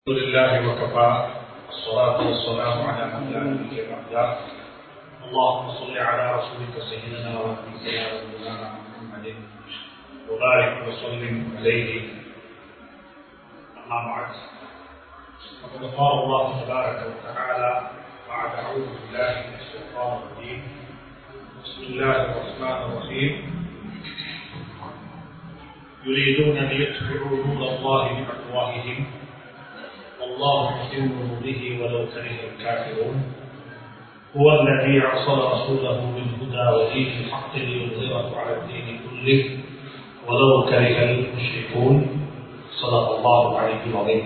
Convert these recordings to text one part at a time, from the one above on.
الحمد لله وكفى الصلاة والسلام على من لا نبي بعده اللهم صل على رسولك سيدنا ونبينا ومولانا محمد وبارك وسلم عليه أما بعد فقد قال الله تبارك وتعالى بعد أعوذ بالله من الشيطان الرجيم بسم الله الرحمن الرحيم يريدون ليطفئوا نور الله بأفواههم والله متم نوره ولو كره الكافرون هو الذي ارسل رسوله بالهدى ودين الحق ليظهره على الدين كله ولو كره المشركون صدق الله العلي العظيم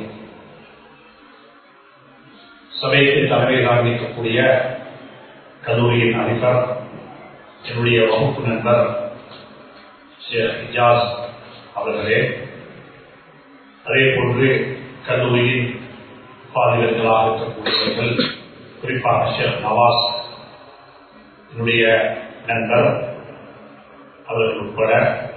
சபைக்கு தலைமை ஆரம்பிக்கக்கூடிய கல்லூரியின் அதிபர் என்னுடைய வகுப்பு நண்பர் ஷேக் இஜாஸ் அவர்களே அதே போன்று கல்லூரியின் பாதிகர்களாக இருக்கக்கூடியவர்கள் குறிப்பாக ஷேக் நவாஸ் என்னுடைய நண்பர் அவர்கள் உட்பட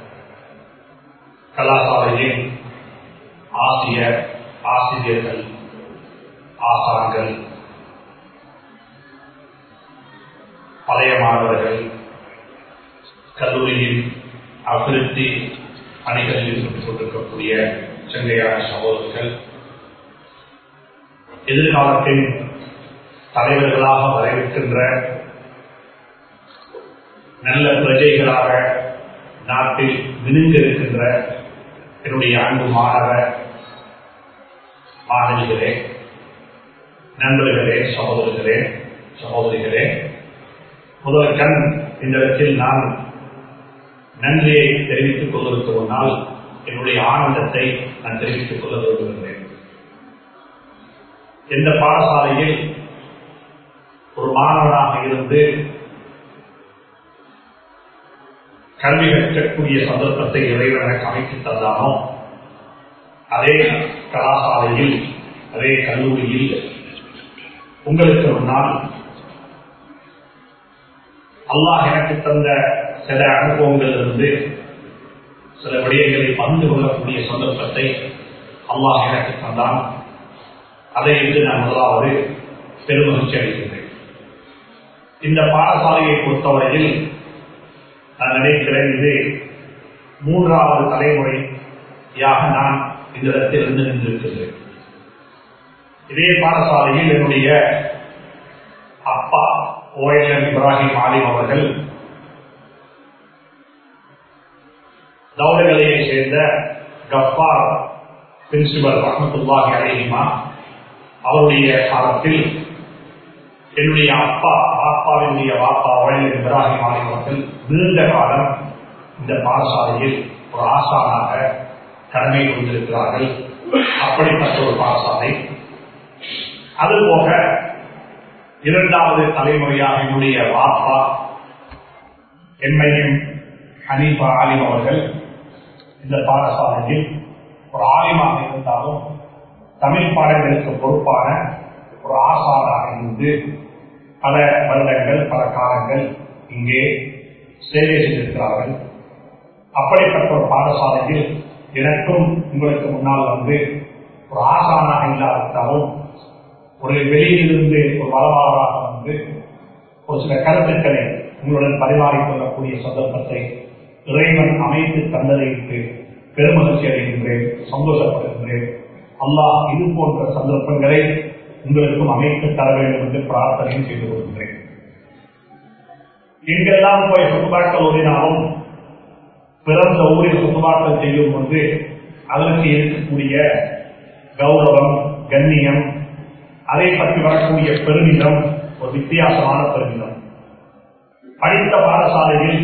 கலாசாலையின் ஆசிரியர் ஆசிரியர்கள் ஆசான்கள் பழைய மாணவர்கள் கல்லூரியின் அபிவிருத்தி பணிகளில் ஈடுபட்டுக் கொண்டிருக்கக்கூடிய செங்கையான சகோதரர்கள் எதிர்காலத்தின் தலைவர்களாக வரவிருக்கின்ற நல்ல பிரஜைகளாக நாட்டில் விழுங்க இருக்கின்ற என்னுடைய அன்பு மாணவ மாணவிகளே நண்பர்களே சகோதரர்களே சகோதரிகளே முதற்கண் இந்த இடத்தில் நான் நன்றியை தெரிவித்துக் கொள்வதற்கு முன்னால் என்னுடைய ஆனந்தத்தை நான் தெரிவித்துக் கொள்ள விரும்புகின்றேன் எந்த பாடசாலையில் ஒரு மாணவனாக இருந்து கல்வி கற்கக்கூடிய சந்தர்ப்பத்தை இறைவன் எனக்கு அமைத்து தந்தானோ அதே கலாசாலையில் அதே கல்லூரியில் உங்களுக்கு முன்னால் அல்லாஹ் எனக்கு தந்த சில அனுபவங்களிலிருந்து சில விடயங்களை பகிர்ந்து கொள்ளக்கூடிய சந்தர்ப்பத்தை அல்லாஹ் எனக்கு தந்தான் அதை இன்று நான் முதலாவது பெருமகிழ்ச்சி அளிக்கின்றேன் இந்த பாடசாலையை பொறுத்தவரையில் நான் நினைக்கிறேன் இது மூன்றாவது தலைமுறையாக நான் இந்த இடத்தில் இருந்து நின்றிருக்கின்றேன் இதே பாடசாலையில் என்னுடைய அப்பா ஓஎல்எம் இப்ராஹிம் ஆலிம் அவர்கள் தௌலகலையை சேர்ந்த கஃபார் பிரின்சிபல் ரஹமத்துல்லாஹி அலிஹிமா அவருடைய காலத்தில் என்னுடைய அப்பா பாப்பாவினுடைய வாப்பா ஓஎல் இப்ராஹிம் ஆலிம் அவர்கள் நீண்ட காலம் இந்த பாடசாலையில் ஒரு ஆசானாக கடமை கொண்டிருக்கிறார்கள் அப்படிப்பட்ட ஒரு பாடசாலை அதுபோக இரண்டாவது தலைமுறையாக என்னுடைய வாப்பா எம்ஐஎம் ஹனீஃபா ஆலிம் அவர்கள் இந்த பாடசாலையில் ஒரு ஆலிமாக இருந்தாலும் தமிழ் பாடங்களுக்கு பொறுப்பான ஒரு ஆசாராக இருந்து பல வருடங்கள் பல காலங்கள் இங்கே சேவை செய்திருக்கிறார்கள் அப்படிப்பட்ட ஒரு பாடசாலையில் எனக்கும் உங்களுக்கு முன்னால் வந்து ஒரு ஆசானாக இல்லாவிட்டாலும் ஒரு வெளியிலிருந்து ஒரு வரலாறாக வந்து ஒரு சில கருத்துக்களை உங்களுடன் பரிமாறிக்கொள்ளக்கூடிய சந்தர்ப்பத்தை இறைவன் அமைத்து தந்ததைக்கு பெருமகிழ்ச்சி அடைகின்றேன் சந்தோஷப்படுகின்றேன் அல்லாஹ் இது போன்ற சந்தர்ப்பங்களை உங்களுக்கும் அமைத்து தர வேண்டும் என்று பிரார்த்தனை செய்து கொள்கின்றேன் எங்கெல்லாம் போய் சொத்துபாக்கள் ஓடினாலும் பிறந்த ஊரில் சொத்துபாக்கள் செய்யும் போது அதற்கு இருக்கக்கூடிய கௌரவம் கண்ணியம் அதை பற்றி வரக்கூடிய பெருமிதம் ஒரு வித்தியாசமான பெருமிதம் படித்த பாடசாலையில்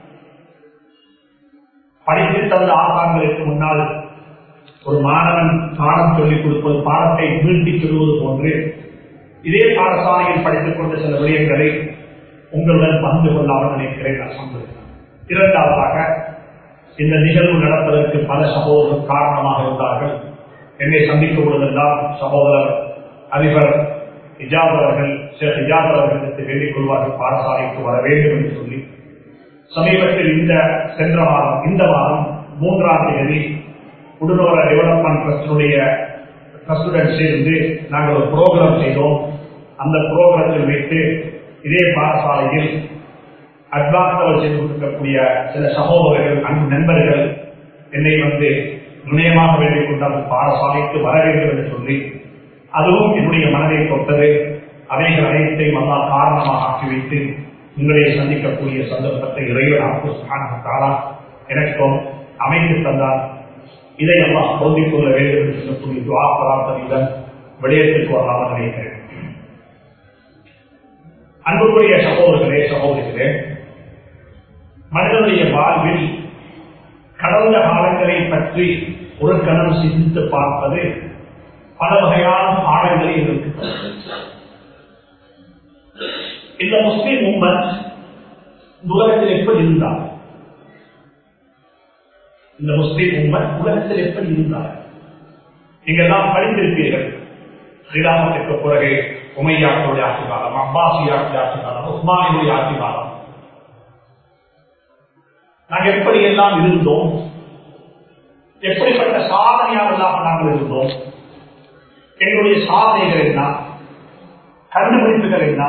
படித்து தந்த ஆசான்களுக்கு முன்னால் ஒரு மாணவன் பாடம் சொல்லிக் கொடுப்பது பாடத்தை மீட்டி சொல்வது போன்று இதே பாடசாலையில் படித்துக் கொண்ட சில விடயங்களை உங்களுடன் பகிர்ந்து கொள்ளாமல் நினைக்கிறேன் நான் சொல்கிறேன் இரண்டாவதாக இந்த நிகழ்வு நடப்பதற்கு பல சகோதரர்கள் காரணமாக இருந்தார்கள் என்னை சந்திக்கும் பொழுதெல்லாம் சகோதரர் அதிபர் இஜாத் அவர்கள் ஷேக் இஜாத் அவர்களுக்கு வேண்டிக் கொள்வார்கள் பாடசாலைக்கு வர வேண்டும் என்று சொல்லி சமீபத்தில் இந்த சென்ற மாதம் இந்த மாதம் மூன்றாம் தேதி உடனோர டெவலப்மெண்ட் ட்ரஸ்டினுடைய ட்ரஸ்டுடன் சேர்ந்து நாங்கள் ஒரு ப்ரோக்ராம் செய்தோம் அந்த ப்ரோக்ராத்தில் வைத்து இதே பாடசாலையில் அட்வான்ஸ் லெவல் செய்து கொண்டிருக்கக்கூடிய சில சகோதரர்கள் அன்பு நண்பர்கள் என்னை வந்து நுணையமாக வேண்டிக் கொண்டு அந்த பாடசாலைக்கு வர வேண்டும் என்று சொல்லி அதுவும் என்னுடைய மனதை தொட்டது அவைகள் அனைத்தையும் அல்லா காரணமாக ஆக்கி வைத்து உங்களை சந்திக்கக்கூடிய சந்தர்ப்பத்தை இறைவன் தாரா எனக்கும் அமைத்து தந்தார் இதை எல்லாம் பொருந்திக் கொள்ள வேண்டும் என்று சொல்லக்கூடிய துவா பராமரியுடன் விடயத்திற்கு வரலாமல் நினைக்கிறேன் அன்புக்குரிய சகோதரர்களே சகோதரிகளே மனிதனுடைய வாழ்வில் கடந்த காலங்களை பற்றி ஒரு கணம் சிந்தித்து பார்ப்பது பல வகையான பாடங்களை இருக்கு இந்த முஸ்லிம் உம்மத் உலகத்தில் எப்படி இருந்தார் இந்த முஸ்லிம் உம்மத் உலகத்தில் எப்படி இருந்தார் நீங்கள் எல்லாம் படித்திருப்பீர்கள் ஸ்ரீராமத்திற்கு பிறகு உமையாக்களுடைய ஆட்சி காலம் அப்பாசியாருடைய ஆட்சி காலம் உஸ்மானியுடைய ஆட்சி காலம் நாங்கள் எப்படி எல்லாம் இருந்தோம் எப்படிப்பட்ட சாதனையாளர்களாக நாங்கள் இருந்தோம் எங்களுடைய சாதனைகள் என்ன கண்டுபிடிப்புகள் என்ன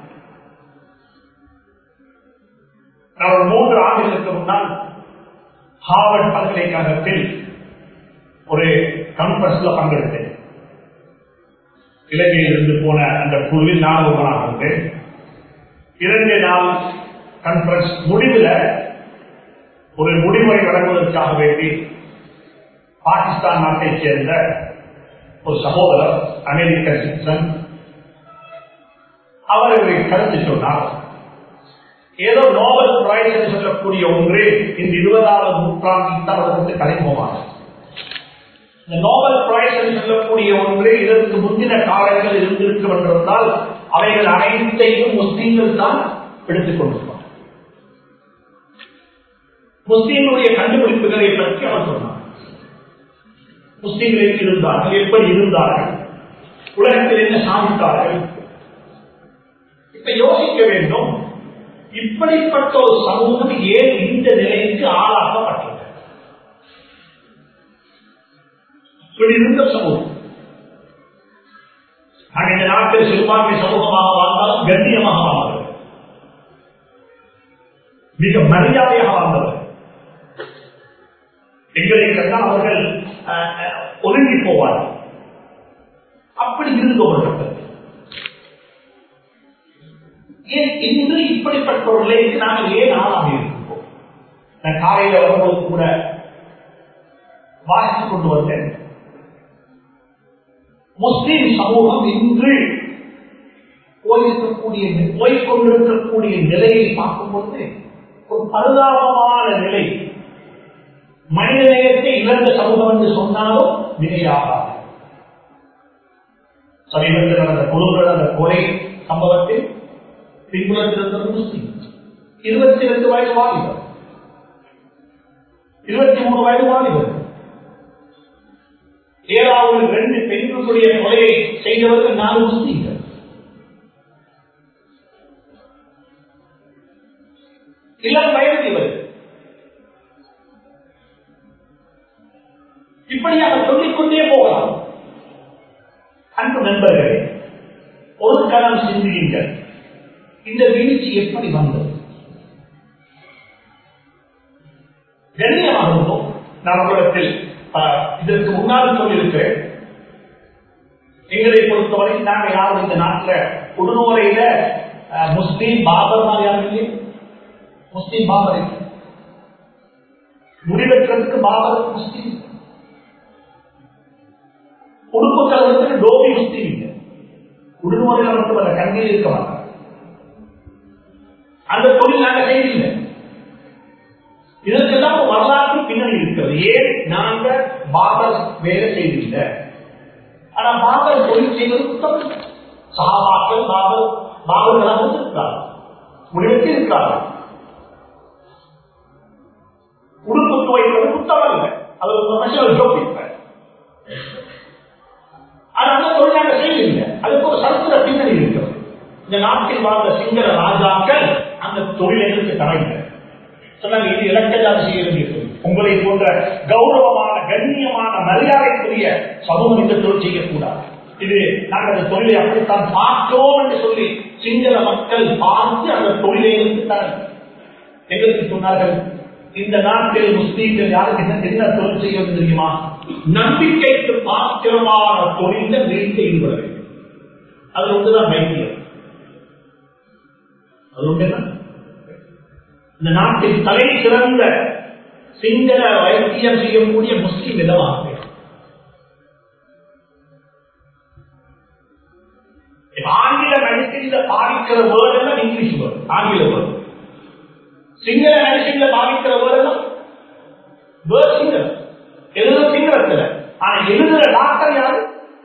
நான் ஒரு மூன்று ஆண்டுகளுக்கு முன்னால் ஹார்வர்ட் பல்கலைக்கழகத்தில் ஒரு கான்பரன்ஸ்ல பங்கெடுத்தேன் இலங்கையில் இருந்து போன அந்த குழுவில் நான் ஒருவனாக இருந்தேன் இரண்டு நாள் கான்பரன்ஸ் முடிவில் ஒரு முடிவுரை வழங்குவதற்காக வேண்டி பாகிஸ்தான் நாட்டைச் சேர்ந்த ஒரு சகோதரர் அமெரிக்க சிட்டிசன் அவர் கருத்து சொன்னார் ஏதோ நோபல் பிரைஸ் என்று சொல்லக்கூடிய ஒன்று இந்த இருபதாவது நூற்றாண்டில் தான் உலகத்துக்கு அறிமுகமாக இந்த நோபல் பிரைஸ் என்று சொல்லக்கூடிய ஒன்று இதற்கு முந்தின காலங்கள் இருந்திருக்கும் என்றிருந்தால் அவைகள் அனைத்தையும் முஸ்லீம்கள் தான் எடுத்துக் கொண்டிருப்பார் முஸ்லீம்களுடைய கண்டுபிடிப்புகளை பற்றி அவர் சொன்னார் முஸ்லீம்கள் எங்கு இருந்தார்கள் எப்படி இருந்தார்கள் உலகத்தில் என்ன சாதித்தார்கள் இப்ப யோசிக்க வேண்டும் இப்படிப்பட்ட ஒரு சமூகம் ஏன் இந்த நிலைக்கு ஆளாக்கப்பட்டது இப்படி இருந்த சமூகம் நான் இந்த நாட்டில் சிறுபான்மை சமூகமாக வாழ்ந்தாலும் கண்ணியமாக வாழ்ந்தவர் மிக மரியாதையாக வாழ்ந்தவர் எங்களை கண்டால் அவர்கள் ஒதுங்கி போவார்கள் அப்படி இருந்தவர்கள் ஏன் இன்று இப்படிப்பட்ட ஒரு நிலைக்கு நாங்கள் ஏன் ஆளாக இருக்கிறோம் நான் காலையில் வரும்போது கூட வாசித்துக் கொண்டு வந்தேன் முஸ்லிம் சமூகம் இன்று போயிருக்கக்கூடிய போய்கொண்டிருக்கக்கூடிய நிலையை பார்க்கும்போது ஒரு பரிதாபமான நிலை மனித நேயத்தை இழந்த சமூகம் என்று சொன்னாலும் மிகையாகாது சமீபத்தில் நடந்த குழுவில் நடந்த கொலை சம்பவத்தில் பின்புலத்தில் இருந்தது முஸ்லீம் இருபத்தி ரெண்டு வயது வாலிபர் இருபத்தி மூணு வயது வாலிபர் ஏழாவது ரெண்டு பெண்களுடைய கொலையை செய்தவர்கள் நாலு முஸ்லீம்கள் இளம் வயது இவர்கள் இப்படியாக சொல்லிக்கொண்டே போகலாம் அன்பு நண்பர்களே ஒரு கணம் சிந்தியுங்கள் இந்த வீழ்ச்சி எப்படி வந்தது கண்ணியமாக இருந்தோம் நான் உங்களிடத்தில் இதற்கு முன்னால் சொல்லியிருக்கிறேன் எங்களை பொறுத்தவரை நாங்கள் யாரும் இந்த நாட்டில் உடனுரையில முஸ்லீம் பாபர் மாதிரி யாரும் இல்லையே முஸ்லீம் பாபர் இல்லை முடிவெற்றதுக்கு பாபர் முஸ்லீம் உடுப்பு கலவரத்துக்கு டோபி முஸ்லீம் இல்லை உடுமுறையில் மட்டுமல்ல கண்ணில் இருக்க மாட்டாங்க அந்த தொழில் நாங்கள் செய்யவில்லை இதற்கெல்லாம் வரலாற்று பின்னணி இருக்கிறது ஏன் நாங்க பாபர் வேலை செய்தில்லை ஆனா பாபர் தொழில் செய்வது புத்தகம் சகாபாக்கள் பாபர் பாபர்களாக இருக்கிறார் முடிவெற்றி இருக்கிறார்கள் உடுப்பு துவைப்பது புத்தகம் இல்லை அது ஒரு ப்ரொஃபஷனல் ஜோப் இல்லை ஆனா அந்த தொழில் நாங்கள் செய்யவில்லை அதுக்கு ஒரு சரித்திர பின்னணி இருக்கிறது இந்த நாட்டில் வாழ்ந்த சிங்கள ராஜாக்கள் அந்த தொழில் எங்களுக்கு தரவில்லை சொன்னாங்க இது இலக்கஜாதி செய்ய வேண்டிய தொழில் உங்களை போன்ற கௌரவமான கண்ணியமான மரியாதைக்குரிய சமூகம் இந்த தொழில் செய்யக்கூடாது இது நாங்கள் அந்த தொழிலை அப்படித்தான் பார்க்கிறோம் என்று சொல்லி சிங்கள மக்கள் பார்த்து அந்த தொழிலை எடுத்துட்டார்கள் எங்களுக்கு சொன்னார்கள் இந்த நாட்டில் முஸ்லீம்கள் யாருக்கு என்ன என்ன தொழில் செய்வது தெரியுமா நம்பிக்கைக்கு பாத்திரமான தொழில நிறுத்தி ஈடுபட வேண்டும் அது ஒன்றுதான் வைத்தியம் அது ஒன்றுதான் இந்த நாட்டில் தலை சிறந்த சிங்கள வைத்தியம் செய்யக்கூடிய முஸ்லீம் விதமாக ஆங்கில மெடிசின்ல பாதிக்கிற வேர்டு எல்லாம் இங்கிலீஷ் வேர்டு ஆங்கில வேர்டு சிங்கள மெடிசின்ல பாதிக்கிற வேர்டு எல்லாம் வேர்ட் சிங்களம் எழுத சிங்களத்துல ஆனா எழுதுற டாக்டர் யாரு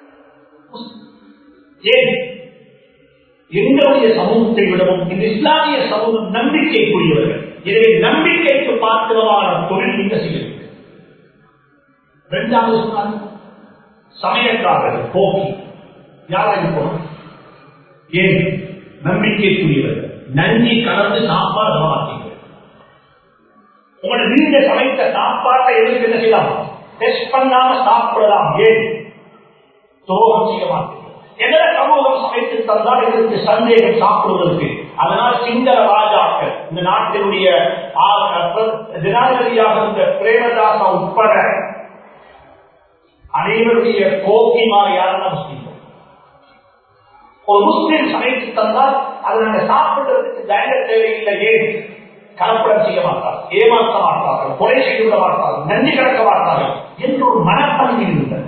ஏன் எங்களுடைய சமூகத்தை விடவும் இந்த இஸ்லாமிய சமூகம் நம்பிக்கைக்குரியவர்கள் எனவே நம்பிக்கைக்கு பாத்திரமான தொழில் நீங்க செய்ய வேண்டும் இரண்டாவது சொன்னாங்க சமயக்காரர்கள் போக்கி யாராக போனோம் ஏன் நம்பிக்கைக்குரியவர்கள் நன்றி கலந்து சாப்பாடு சமாளிங்க உங்களோட நீங்க சமைத்த சாப்பாட்டை எதுக்கு என்ன செய்யலாம் டெஸ்ட் பண்ணாம சாப்பிடலாம் ஏன் துரோகம் செய்ய மாட்டேன் எந்த சமூகம் சமைத்து தந்தால் எங்களுக்கு சந்தேகம் சாப்பிடுவதற்கு அதனால் சிங்கள ராஜாக்கள் இந்த நாட்டினுடைய ஜனாதிபதியாக இருந்த பிரேமதாசா உட்பட அனைவருடைய கோக்கிமார் யாருன்னா முஸ்லீம் ஒரு முஸ்லீம் சமைத்து தந்தால் அதை நாங்கள் சாப்பிடுறதுக்கு தயங்க தேவையில்லை ஏன் கலப்படம் செய்ய மாட்டார்கள் ஏமாற்ற மாட்டார்கள் கொலை செய்துவிட மாட்டார்கள் நன்றி கிடக்க மாட்டார்கள் என்று ஒரு மனப்பணிவு இருந்தது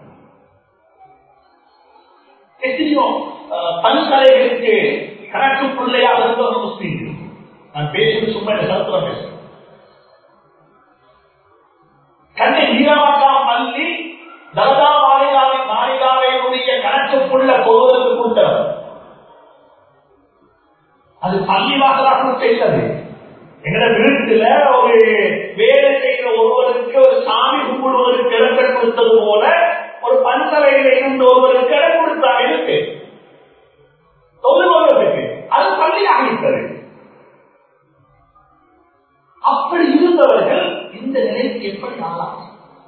எத்தனையோ பல்கலைகளுக்கு கணக்கு பிள்ளையாக இருந்தவங்க முஸ்லீம் நான் பேசுறது சும்மா இந்த சரத்துல பேசுறேன் கண்ணை நீளமாக்காம பள்ளி தலதா மாளிகாவை மாளிகாவையுடைய கணக்குக்குள்ள போவதற்கு கொடுத்தவர் அது பள்ளி வாசலாக செய்தது எங்கட வீட்டுல ஒரு வேலை செய்கிற ஒருவருக்கு ஒரு சாமி கும்பிடுவதற்கு இடம் கொடுத்தது போல ஒரு பண்பலையில இருந்த ஒருவருக்கு இடம் கொடுத்தாங்க இருக்கு தொழுவதற்கு அது பள்ளி ஆகிவிட்டது அப்படி இருந்தவர்கள் இந்த நிலைக்கு எப்படி ஆளாம்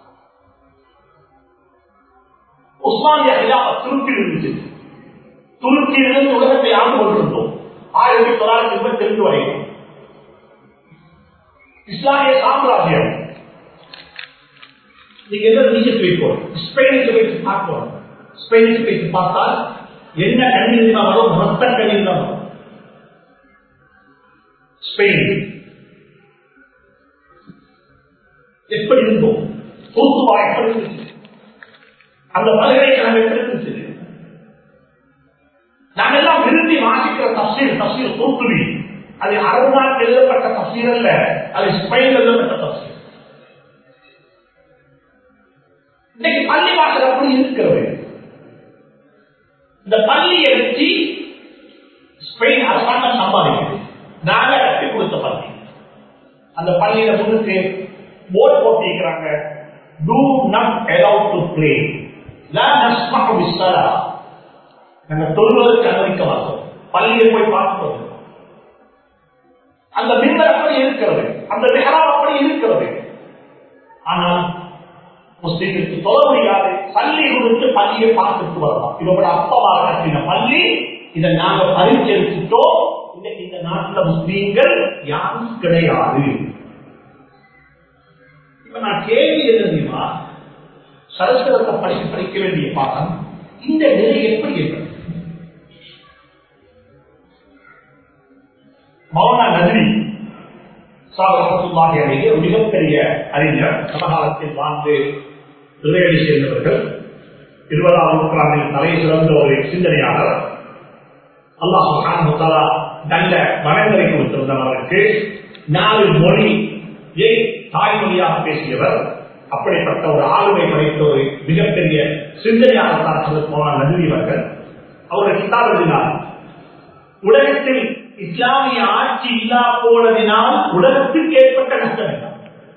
உஸ்மானிய ஹிலாபத் துருக்கியில் இருந்துச்சு துருக்கியிலிருந்து உலகத்தை ஆண்டு கொண்டிருந்தோம் ஆயிரத்தி தொள்ளாயிரத்தி இருபத்தி ரெண்டு வரைக்கும் இஸ்லாமிய சாம்ராஜ்யம் நீங்க எந்த நீச்சல் வைப்போம் ஸ்பெயினுக்கு வைத்து பார்ப்போம் ஸ்பெயினுக்கு வைத்து பார்த்தால் என்ன கண்ணீர் தான் வரும் மொத்த கண்ணீர் தான் வரும் ஸ்பெயின் எப்படி இருந்தோம் தூத்துவா எப்படி இருந்துச்சு அந்த பல்கலைக்கழகம் எப்படி இருந்துச்சு நாங்கெல்லாம் விரும்பி வாசிக்கிற தப்சீர் தப்சீர் தூத்துவி அது அரபு நாட்டில் எழுதப்பட்ட தப்சீர் அல்ல அது ஸ்பெயின் எழுதப்பட்ட தப்சீர் இன்னைக்கு பள்ளி வாசல் அப்படி இருக்கிறது இந்த பள்ளியை வச்சு ஸ்பெயின் அரசாங்கம் சம்பாதிக்குது நாங்க கட்டி கொடுத்த பள்ளி அந்த பள்ளியில முன்னுக்கு போர்டு போட்டிருக்கிறாங்க do not allowed to play விசாரா நாங்க தொழுவதற்கு அனுமதிக்க மாட்டோம் பள்ளியை போய் பார்க்கிறோம் அந்த மின்னல் அப்படி இருக்கிறது அந்த மெஹராப் அப்படி இருக்கிறது ஆனால் முஸ்லீம்களுக்கு சொல்ல முடியாது பள்ளி கொடுத்து பள்ளியை பார்த்துட்டு வரலாம் இவங்களோட அப்பாவாக கட்டின பள்ளி இதை நாங்க பரிச்சரிச்சுட்டோம் இன்னைக்கு இந்த நாட்டுல முஸ்லீம்கள் யாரும் கிடையாது இப்ப நான் கேள்வி என்ன தெரியுமா சரஸ்வரத்தை படிக்க படிக்க வேண்டிய பாடம் இந்த நிலை எப்படி இருக்கிறது மௌனா நதினி சாதகத்துள்ளாக அடைய ஒரு மிகப்பெரிய அறிஞர் சமகாலத்தில் வாழ்ந்து இறையடி சேர்ந்தவர்கள் இருபதாம் நூற்றாண்டில் தலை சிறந்த ஒரு சிந்தனையாளர் அல்லாஹாலா நல்ல மனங்களை கொடுத்திருந்தவருக்கு நாலு மொழியை தாய்மொழியாக பேசியவர் அப்படிப்பட்ட ஒரு ஆளுமை படைத்த ஒரு மிகப்பெரிய சிந்தனையாளர் தான் சொல்லப்போன நன்றி அவர்கள் அவருடைய கிதாப் எழுதினார் உலகத்தில் இஸ்லாமிய ஆட்சி இல்லா போனதினால் உலகத்துக்கு ஏற்பட்ட நஷ்டம் என்ன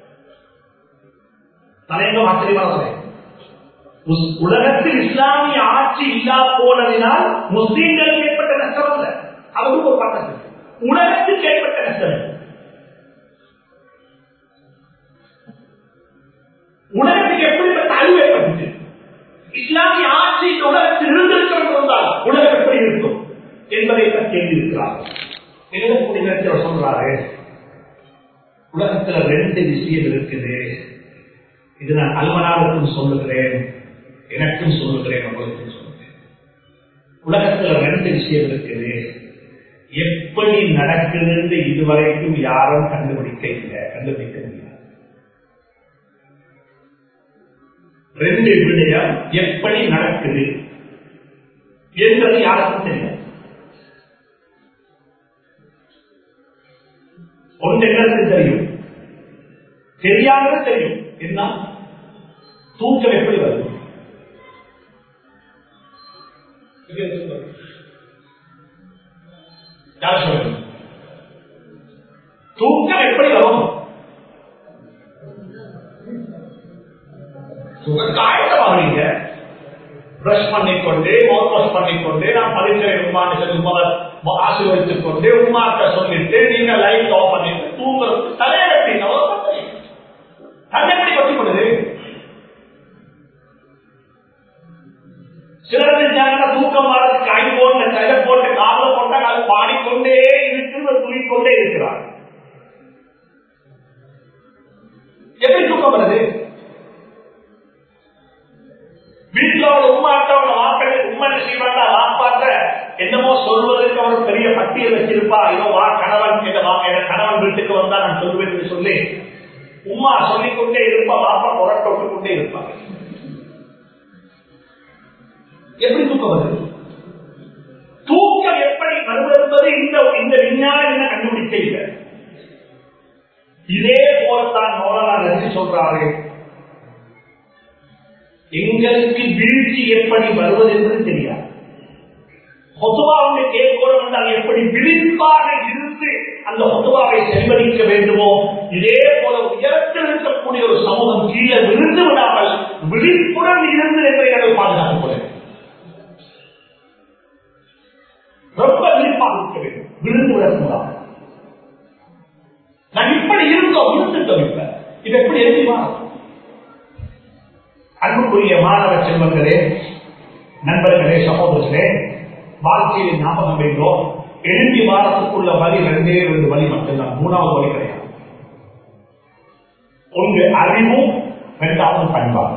தலைங்க ஆச்சரியமாக உலகத்தில் இஸ்லாமிய ஆட்சி இல்லா போனதினால் முஸ்லீம்களுக்கு ஏற்பட்ட நஷ்டம் அல்ல அவருக்கு ஒரு பக்கத்து உலகத்துக்கு ஏற்பட்ட நஷ்டம் உலகத்துக்கு எப்படிப்பட்ட அழிவு ஏற்பட்டுச்சு இஸ்லாமிய ஆட்சி இந்த உலகத்தில் இருந்திருக்கிறது வந்தால் உலகம் எப்படி இருக்கும் என்பதை பற்றி எழுதியிருக்கிறார்கள் எழுதக்கூடிய நேரத்தில் சொல்றாரு உலகத்துல ரெண்டு விஷயம் இருக்குது இது நான் அல்மனாருக்கும் சொல்லுகிறேன் எனக்கும் சொல்லுகிறேன் உங்களுக்கும் சொல்லுகிறேன் உலகத்துல ரெண்டு விஷயம் இருக்குது எப்படி நடக்குதுன்னு இதுவரைக்கும் யாரும் கண்டுபிடிக்க இல்லை கண்டுபிடிக்க முடியாது ரெண்டு விடயம் எப்படி நடக்குது என்பது யாருக்கும் தெரியாது ஒன்று என்னது தெரியும் தெரியாதது தெரியும் என்ன தூக்கம் எப்படி வருது யார் சொல்லுங்க தூக்கம் எப்படி வரும் காயத்தமாகிறீங்க பிரஷ் பண்ணிக்கொண்டு மவுத் வாஷ் பண்ணிக்கொண்டு நான் பரிசை உமான்னு சொல்லி உமாவை ஆசீர்வதித்துக் கொண்டு உமாட்ட சொல்லிட்டு நீங்க லைட் ஆஃப் பண்ணிட்டு தூங்குறது தலையை கட்டிங்க தன்னை கொட்டி கொடுது சிலர் நினைச்சாங்கன்னா தூக்கம் வரதுக்கு கை போட்டு கையை போட்டு காலில் போட்டா அது பாடிக்கொண்டே இருக்கிறது தூங்கிக்கொண்டே இருக்கிறார் எப்படி தூக்கம் வருது வீட்டுல ஒரு உமாட்ட ஒரு வாக்கள் உண்மை செய்வாண்டா வாப்பாட்ட என்னமோ சொல்வதற்கு அவர் பெரிய பட்டியல் வச்சிருப்பா இதோ வா கணவன் என்ற வா என் கணவன் வீட்டுக்கு வந்தா நான் சொல்லுவேன் என்று சொல்லி உமா சொல்லிக்கொண்டே இருப்பா வாப்பா புறட்டோட்டு கொண்டே இருப்பாங்க எப்படி தூக்கம் வருது தூக்கம் எப்படி வருவது என்பது இந்த இந்த விஞ்ஞானம் என்ன கண்டுபிடிக்க இல்லை இதே போலத்தான் மௌலானா நன்றி சொல்றாரு எங்களுக்கு வீழ்ச்சி எப்படி வருவது என்பது தெரியாது பொதுவாக கேட்கணும் என்றால் எப்படி விழிப்பாக இருந்து அந்த பொதுவாவை செல்வழிக்க வேண்டுமோ இதே போல உயரத்தில் இருக்கக்கூடிய ஒரு சமூகம் கீழே விழுந்து விடாமல் விழிப்புடன் இருந்து எங்களை பாதுகாத்துக் கொள்ள ரொம்ப விழிப்பாக இருக்க வேண்டும் விழுந்து விடக்கூடாது நான் இப்படி இருந்தோம் விழுந்துட்டோம் இப்ப இது எப்படி எழுதி மாறும் அன்புக்குரிய மாணவ செல்வங்களே நண்பர்களே சகோதரர்களே வாழ்க்கையில் ஞாபகம் வைத்தோம் எழுதி வாரத்துக்குள்ள வழி ரெண்டே ரெண்டு வழி மட்டும்தான் மூணாவது வழி கிடையாது ஒன்று அறிவும் இரண்டாவது பண்பாடு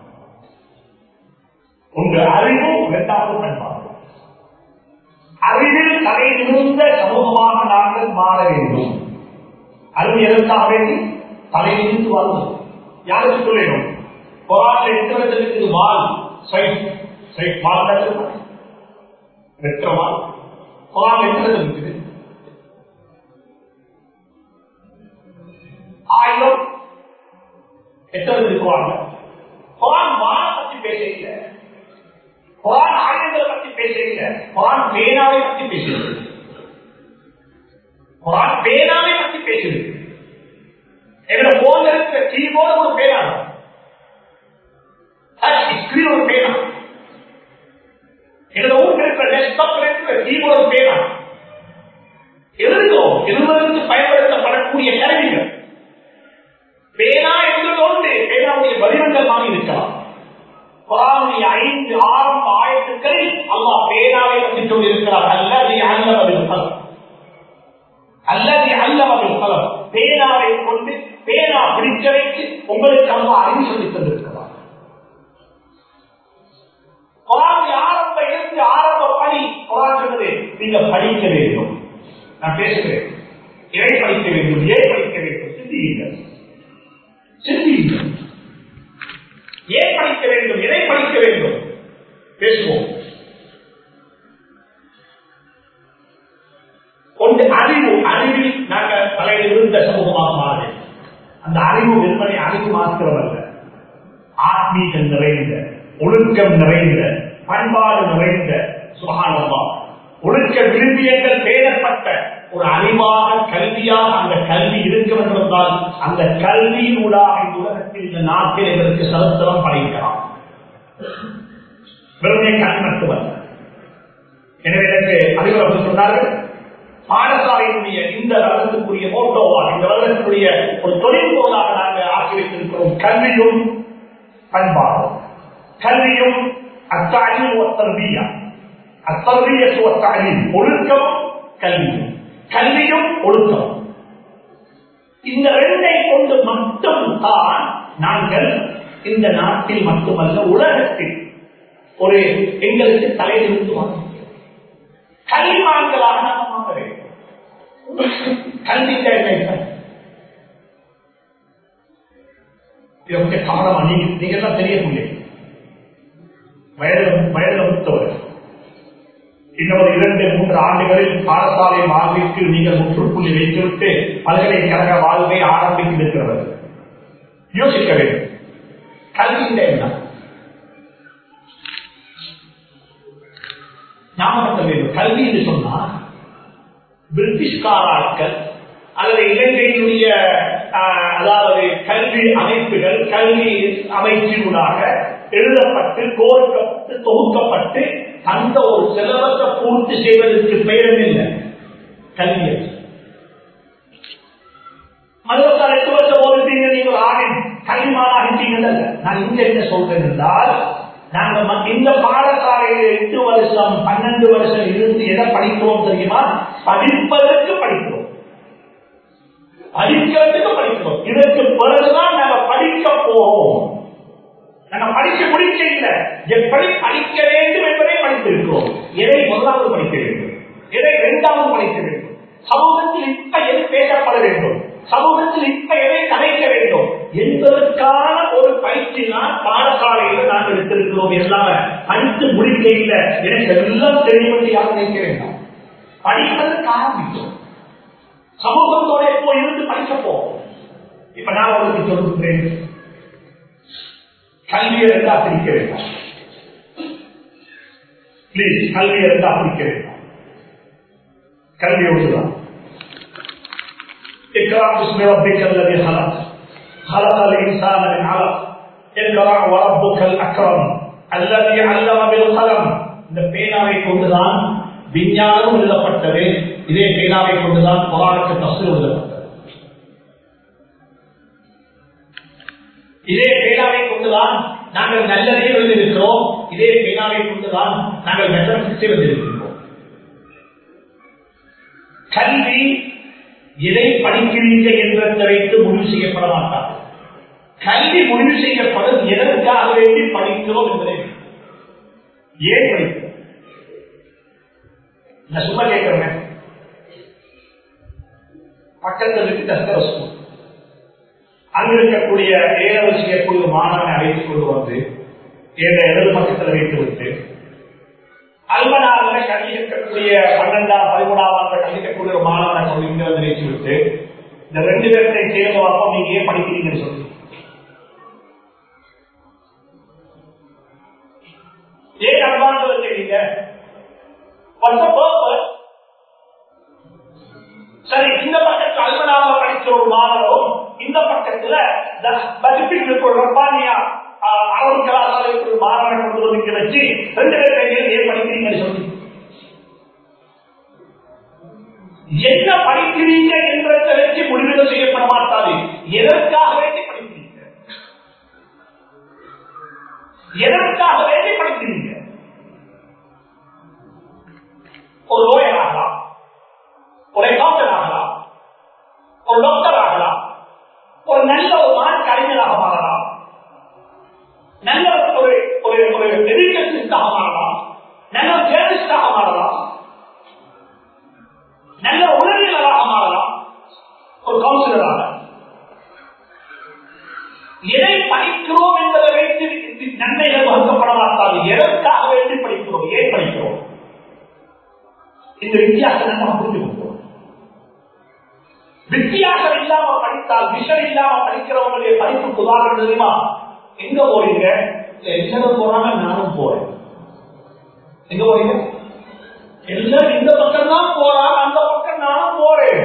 ஒன்று அறிவும் இரண்டாவது பண்பாடு அறிவில் தலை நிமிர்ந்த சமூகமாக நாங்கள் மாற வேண்டும் அறிவு எதற்காக வேண்டி தலை நிமிர்ந்து வாழ்வது யாருக்கு சொல்லணும் குரான் எத்தனை வால் சைட் சைட் வால் வெற்றவால் குரான் எத்தனை இருக்குது ஆயிரம் எத்தனை இருக்குவாங்க குரான் வாழ பத்தி பேசல குரான் ஆயுதங்களை பத்தி பேசல குரான் பேனாவை பத்தி பேசுறது குரான் பேனாவை பத்தி பேசுது எங்களோட போன்ல இருக்கிற கீபோர்டு ஒரு பேனா ஸ்கிரீன் ஒரு பேனா எங்களோட வீட்டில் இருக்கிற டெஸ்க்டாப்ல இருக்கிற கீபோர்டு பேனா எழுதுகிறோம் எழுதுவதற்கு பயன்படுத்தப்படக்கூடிய கருவிகள் பேனா என்பது ஒன்று பேனாவுடைய வடிவங்களாக இருக்கலாம் குரானுடைய ஐந்து ஆரம்ப ஆயத்துக்களில் அல்லா பேனாவை பற்றி சொல்லியிருக்கிறார் அல்லது அல்லவதில் பலம் அல்லது அல்லவதில் பலம் பேனாவை கொண்டு பேனா பிடிக்க வைத்து உங்களுக்கு அல்லா அறிவு சொல்லி தந்திருக்கிறார் குரானுடைய ஆரம்ப இருந்து ஆரம்ப பணி குரான் சொன்னது நீங்க படிக்க வேண்டும் நான் பேசுகிறேன் இறை படிக்க வேண்டும் ஏன் படிக்க வேண்டும் சிந்தியுங்கள் சிந்தியுங்கள் ஏன் படிக்க வேண்டும் எதை படிக்க வேண்டும் பேசுவோம் ஒன்று அறிவு அறிவில் நாங்கள் தலையில் இருந்த சமூகமாக மாற வேண்டும் அந்த அறிவு விற்பனை அறிவு மாத்திரம் அல்ல ஆத்மீகம் நிறைந்த ஒழுக்கம் நிறைந்த பண்பாடு நிறைந்த சுகானமா ஒழுக்க விரும்பியங்கள் பேரப்பட்ட ஒரு அறிவாக கல்வியாக அந்த கல்வி இருக்க வேண்டும் என்றால் அந்த கல்வியினூடாக இந்த உலகத்தில் இந்த நாட்டில் எங்களுக்கு சரித்திரம் படைக்கலாம் வெறுமே கண் மட்டுமல்ல எனவே எனக்கு அறிவுரை சொன்னார்கள் பாடசாலையினுடைய இந்த வருடத்துக்குரிய போட்டோவா இந்த வருடத்துக்குரிய ஒரு தொழில்போலாக நாங்கள் ஆக்கி வைத்திருக்கிறோம் கல்வியும் பண்பாடு கல்வியும் அத்தாயும் ஒத்தர்பியா அத்தர்பியத்து ஒத்தாயும் ஒழுக்கம் கல்வியும் கல்வியும் ஒழுக்கம் இந்த ரெண்டை கொண்டு மட்டும் தான் நாங்கள் இந்த நாட்டில் மட்டுமல்ல உலகத்தில் ஒரு எங்களுக்கு தலையிலிருந்து வாங்கிக்கிறோம் கல்விமான்களாக நாம் வாங்க வேண்டும் கல்வி தேவை இதை கொஞ்சம் கவனமா நீங்க நீங்க எல்லாம் தெரியக்கூடிய வயது வயதுல முத்தவர் இன்னொரு இரண்டு மூன்று ஆண்டுகளில் பாடசாலை வாழ்விற்கு நீங்கள் முற்றுப்புள்ளி வைத்துவிட்டு பல்கலைக்கழக வாழ்வை ஆரம்பித்து இருக்கிறவர் யோசிக்க வேண்டும் கல்வி என்ன ஞாபகத்தில் வேண்டும் கல்வி என்று சொன்னா பிரிட்டிஷ்கார ஆட்கள் அல்லது இலங்கையினுடைய அதாவது கல்வி அமைப்புகள் கல்வி அமைச்சினூடாக எழுதப்பட்டு கோர்க்கப்பட்டு தொகுக்கப்பட்டு அந்த ஒரு சிலபஸை பூர்த்தி செய்வதற்கு பெயரும் இல்லை கல்வி மதுரத்தால் எட்டு வருஷம் ஓடுறீங்க நீங்கள் ஆடி கல்விமானாகிட்டீங்கல்ல நான் இங்க என்ன சொல்றேன் என்றால் நாங்க இந்த பாடசாலையில் எட்டு வருஷம் பன்னெண்டு வருஷம் இருந்து எதை படிக்கிறோம் தெரியுமா படிப்பதற்கு படிக்கிறோம் படிக்கிறதுக்கு படிக்கிறோம் இதற்கு பிறகுதான் நாங்க படிக்க போறோம் நாங்க படிக்க முடிக்க இல்லை எப்படி படிக்க வேண்டும் என்பதை படித்திருக்கிறோம் எதை முதலாவது படிக்க வேண்டும் எதை இரண்டாவது படிக்க வேண்டும் சமூகத்தில் இப்ப எது பேசப்பட வேண்டும் சமூகத்தில் இப்ப எதை கலைக்க வேண்டும் என்பதற்கான ஒரு பயிற்சி தான் பாடசாலையில் நாங்கள் எடுத்திருக்கிறோம் எல்லாமே படித்து முடிக்க இல்லை எனக்கு எல்லாம் தெரியும் என்று யாரும் நினைக்க வேண்டாம் படிப்பதற்கு ஆரம்பித்தோம் சமூகத்தோட போய் இருந்து படிக்க போவோம் இப்ப நான் உங்களுக்கு சொல்லுகிறேன் கல்வியை இருந்தா பிடிக்க வேண்டாம் பிளீஸ் கல்வியை இருந்தா பிடிக்க வேண்டாம் கல்வி ஒன்றுதான் اقرأ باسم ربك الذي خلق خلق الإنسان من علق اقرأ وربك الأكرم الذي علم بالقلم இந்த பேனாவை கொண்டுதான் விஞ்ஞானம் எழுதப்பட்டது இதே பேனாவை கொண்டுதான் குரானுக்கு தஸ்ரு எழுதப்பட்டது இதே பேனாவை கொண்டுதான் நாங்கள் நல்லதே எழுதியிருக்கிறோம் இதே பேனாவை கொண்டுதான் நாங்கள் மெத்தமெட்டிக்ஸை எழுதியிருக்கிறோம் கல்வி எதை படிக்கிறீங்க என்பதை வைத்து முடிவு செய்யப்பட மாட்டார் கல்வி முடிவு செய்யப்படும் எதற்காக வேண்டி படிக்கிறோம் என்பதை ஏன் படிக்கிறோம் நான் சும்மா கேட்கிறேன் பக்கத்தில் இருக்கு தஸ்கர ஸ்கூல் அங்க இருக்கக்கூடிய ஏழவு செய்யக்கூடிய மாணவனை அழைத்துக் கொண்டு வந்து ஏழை இடது பக்கத்தில் வைத்து விட்டு அல்மனாவில் கல்வி கற்கக்கூடிய பன்னெண்டாம் பதிமூணாம் ஆண்டு கல்வி கற்கக்கூடிய ஒரு மாணவனை கொண்டு இங்க வந்து வைத்து விட்டு இந்த ரெண்டு பேர்த்தை சேர்ந்து பார்ப்போம் நீங்க ஏன் படிக்கிறீங்கன்னு சொல்லி ஏன் அன்பானது வச்சுக்கிறீங்க சரி இந்த பக்கத்துல அல்மனாவில் படிச்ச ஒரு மாணவரும் இந்த பக்கத்துல பதிப்பில் ஒரு ரப்பானியா அரபு கலாசாலை ஒரு மாணவனை கொண்டு வந்து இங்க வச்சு ரெண்டு பேர் ஏன் படிக்கிறீங்கன்னு சொல்லி என்ன படிக்கிறீங்க என்றதை வச்சு முடிவுகள் செய்யப்பட மாட்டாது எதற்காக வேண்டி படிக்கிறீங்க எதற்காக வேண்டி படிக்கிறீங்க ஒரு லோயர் ஆகலாம் ஒரு அக்கௌண்டர் ஆகலாம் ஒரு டாக்டர் ஆகலாம் ஒரு நல்ல ஒரு நாட்டு அறிஞராக மாறலாம் நல்ல ஒரு ஒரு ஒரு எஜுகேஷனிஸ்டாக மாறலாம் நல்ல ஜேர்னலிஸ்டாக மாறலாம் நல்ல உளவியலாக மாறலாம் ஒரு கவுன்சிலராக எதை படிக்கிறோம் என்பதை வைத்து நன்மைகள் வகுக்கப்பட மாட்டாது எதற்காக வேண்டி படிக்கிறோம் ஏன் படிக்கிறோம் இந்த வித்தியாசம் நம்ம புரிஞ்சு கொள்வோம் வித்தியாசம் இல்லாம படித்தால் விஷம் இல்லாம படிக்கிறவங்களுடைய படிப்புக்கு உதாரணம் தெரியுமா எங்க போறீங்க எல்லாரும் போறாங்க நானும் போறேன் எங்க போறீங்க எல்லாரும் இந்த பக்கம் தான் போறாங்க அந்த பக்கம் நானும் போறேன்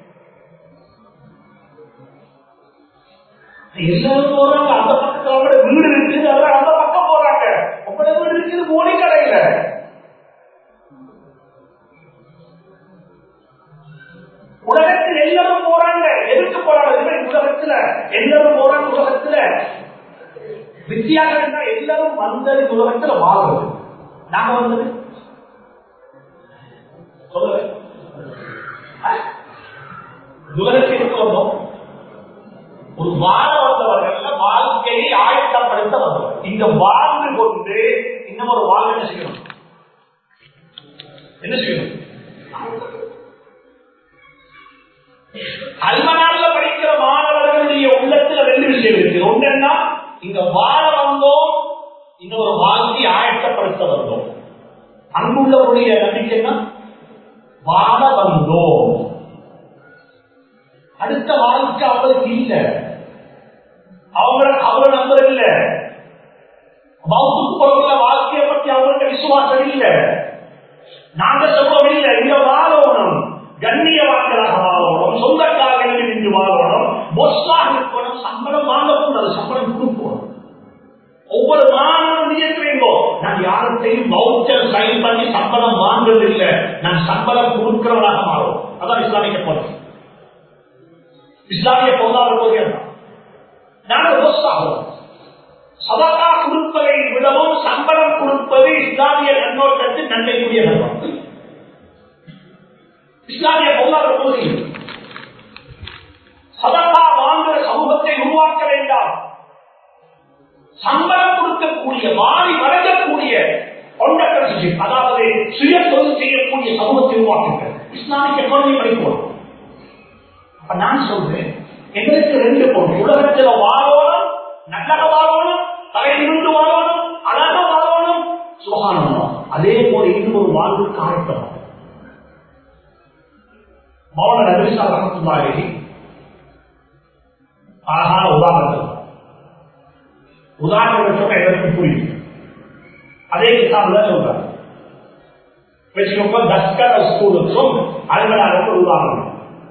எல்லாரும் போறாங்க அந்த பக்கத்துல அவங்களோட வீடு இருக்குது அதெல்லாம் அந்த பக்கம் போறாங்க உங்களோட வீடு இருக்குது மோடி கடையில உலகத்தில் எல்லாரும் போறாங்க எதுக்கு போறாங்க உலகத்துல எல்லாரும் போறாங்க உலகத்துல வித்தியாசம் என்ன எல்லாரும் வந்தது உலகத்துல வாழ்றது நாங்க வந்தது சொல்லுங்க உலகத்திற்கு வந்தோம் ஒரு வாழ வந்தவர்கள் வாழ்க்கையை ஆயத்தப்படுத்த வந்தவர் இங்க வாழ்ந்து கொண்டு இன்னும் ஒரு வாழ் என்ன செய்யணும் என்ன செய்யணும் அல்மனால படிக்கிற மாணவர்களுடைய உள்ளத்துல ரெண்டு விஷயம் இருக்கு ஒன்றென்னா இங்க வாழ வந்தோம் இன்னொரு வாழ்க்கையை ஆயத்தப்படுத்த வந்தோம் அங்குள்ளவருடைய நம்பிக்கைன்னா வாழ வந்தோம் அடுத்த வாழ்க்கை அவங்களுக்கு இல்ல அவங்களுக்கு அவங்க நம்பர் இல்ல மவுத்துக்கு பிறகுள்ள வாழ்க்கையை பத்தி அவங்கள்ட்ட விசுவாசம் இல்ல நாங்க சொல்றோம் இல்ல இங்க வாழணும் கண்ணியவான்களாக வாழணும் சொந்தக்காரர்கள் நின்று வாழணும் பொஸ்ஸாக இருக்கணும் சம்பளம் வாங்கக்கூடாது சம்பளம் கொடுக்கணும் ஒவ்வொரு மாதமும் நியமிக்கோ நான் யார்கிட்டையும் வவுச்சர் சைன் பண்ணி சம்பளம் வாங்குறது இல்லை நான் சம்பளம் கொடுக்கிறவனாக மாறும் அதான் இஸ்லாமிய போறது இஸ்லாமிய பொருளாதார கொள்கை நாங்கள் பொஸ்ஸாகிறோம் சதகா கொடுப்பதை விடவும் சம்பளம் கொடுப்பது இஸ்லாமிய கண்ணோட்டத்தில் நன்மைக்குரிய தர்மம் இஸ்லாமிய பொருளாதார கொள்கை சதகா வாங்குற சமூகத்தை உருவாக்க வேண்டாம் சம்பளம் கொடுக்கக்கூடிய மாறி வழங்கக்கூடிய கொண்டக்கட்சி அதாவது சுய தொழில் செய்யக்கூடிய சமூகத்தை உருவாக்குங்க இஸ்லாமிக் எக்கானமி படிப்போம் அப்ப நான் சொல்றேன் எங்களுக்கு ரெண்டு பொருள் உலகத்துல வாழணும் நல்லக வாழணும் தலை நிமிர்ந்து வாழணும் அழக வாழணும் சுகானமா அதே போல இன்னும் ஒரு வாழ்வு காயத்தம் மௌன நபிசா ரமத்துல்லாரி அழகான உதாரணம் உதாரணம் சொன்ன எனக்கு புரியும் அதே கிதாபுல சொல்றாங்க வச்சுக்கோங்க தஸ்கர ஸ்கூலுக்கும் அலுவலகம் உதாரணம்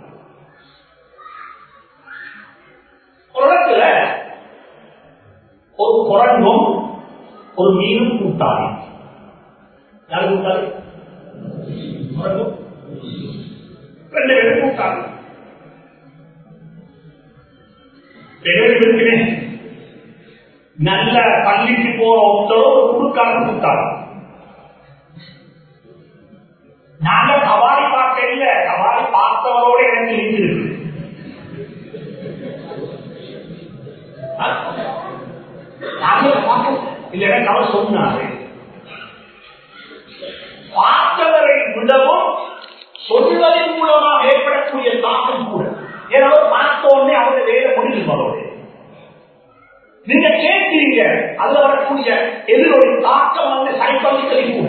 உலகத்துல ஒரு குரங்கும் ஒரு மீனும் கூட்டாளி யாரு கூட்டாளி குரங்கும் ரெண்டு பேரும் கூட்டாளி பெரும் இருக்கிறேன் நல்ல பள்ளிக்கு போற ஒருத்தரோ ஒரு குடுக்காரன் கூட்டாளி நாங்க கவாலி பார்க்க இல்ல கவாலி பார்த்தவரோட எனக்கு லிங்க் இருக்கு இல்லைன்னா அவர் சொன்னாரு பார்த்தவரை விடவும் சொல்வதன் மூலமாக ஏற்படக்கூடிய தாக்கம் கூட ஏன்னா பார்த்த உடனே அவங்க வேலை முடிஞ்சிருப்பாங்க நீங்க கேட்கிறீங்க அதுல வரக்கூடிய எதிரொலி தாக்கம் வந்து சைக்காலஜிக்கலி கூட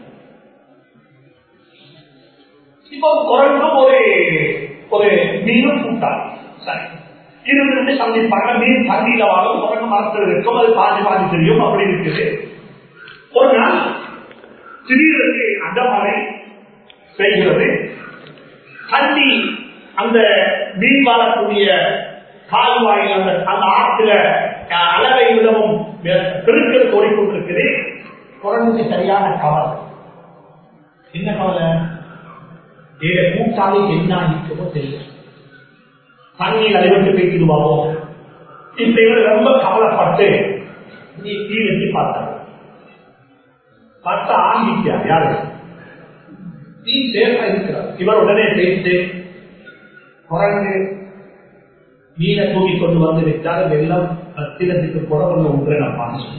இப்போ குரங்கும் ஒரு ஒரு மீனும் கூட்டாளி சரி இருந்து ரெண்டு சந்திப்பாங்க மீன் தண்ணியில வாழும் குரங்கு மரத்தில் இருக்கும் அது பாதி பாதி தெரியும் அப்படி இருக்குது ஒரு நாள் திடீரென்று அந்த மழை பெய்கிறது தண்ணி அந்த மீன் வாழக்கூடிய கால்வாயில் அந்த அந்த ஆற்றுல அளவை விடவும் பெருக்கள் ஓடிக்கொண்டிருக்குது குரங்குக்கு சரியான கவலை என்ன கவலை ஏழு கூட்டாளிக்கு என்ன ஆகிருக்கமோ தெரியும் தண்ணீர் அடிபட்டு பேசிடுவாமோ இப்ப இவர் ரொம்ப கவலைப்பட்டு நீ தீ வச்சு பார்த்தார் பார்த்தா ஆகிட்டா யாரு தீ சேர்த்தா இருக்கிறார் இவர் உடனே பேசிட்டு குரங்கு மீனை தூக்கி கொண்டு வந்து விட்டால் வெள்ளம் பத்திரத்துக்கு புறவங்க ஒன்றை நான் பார்த்து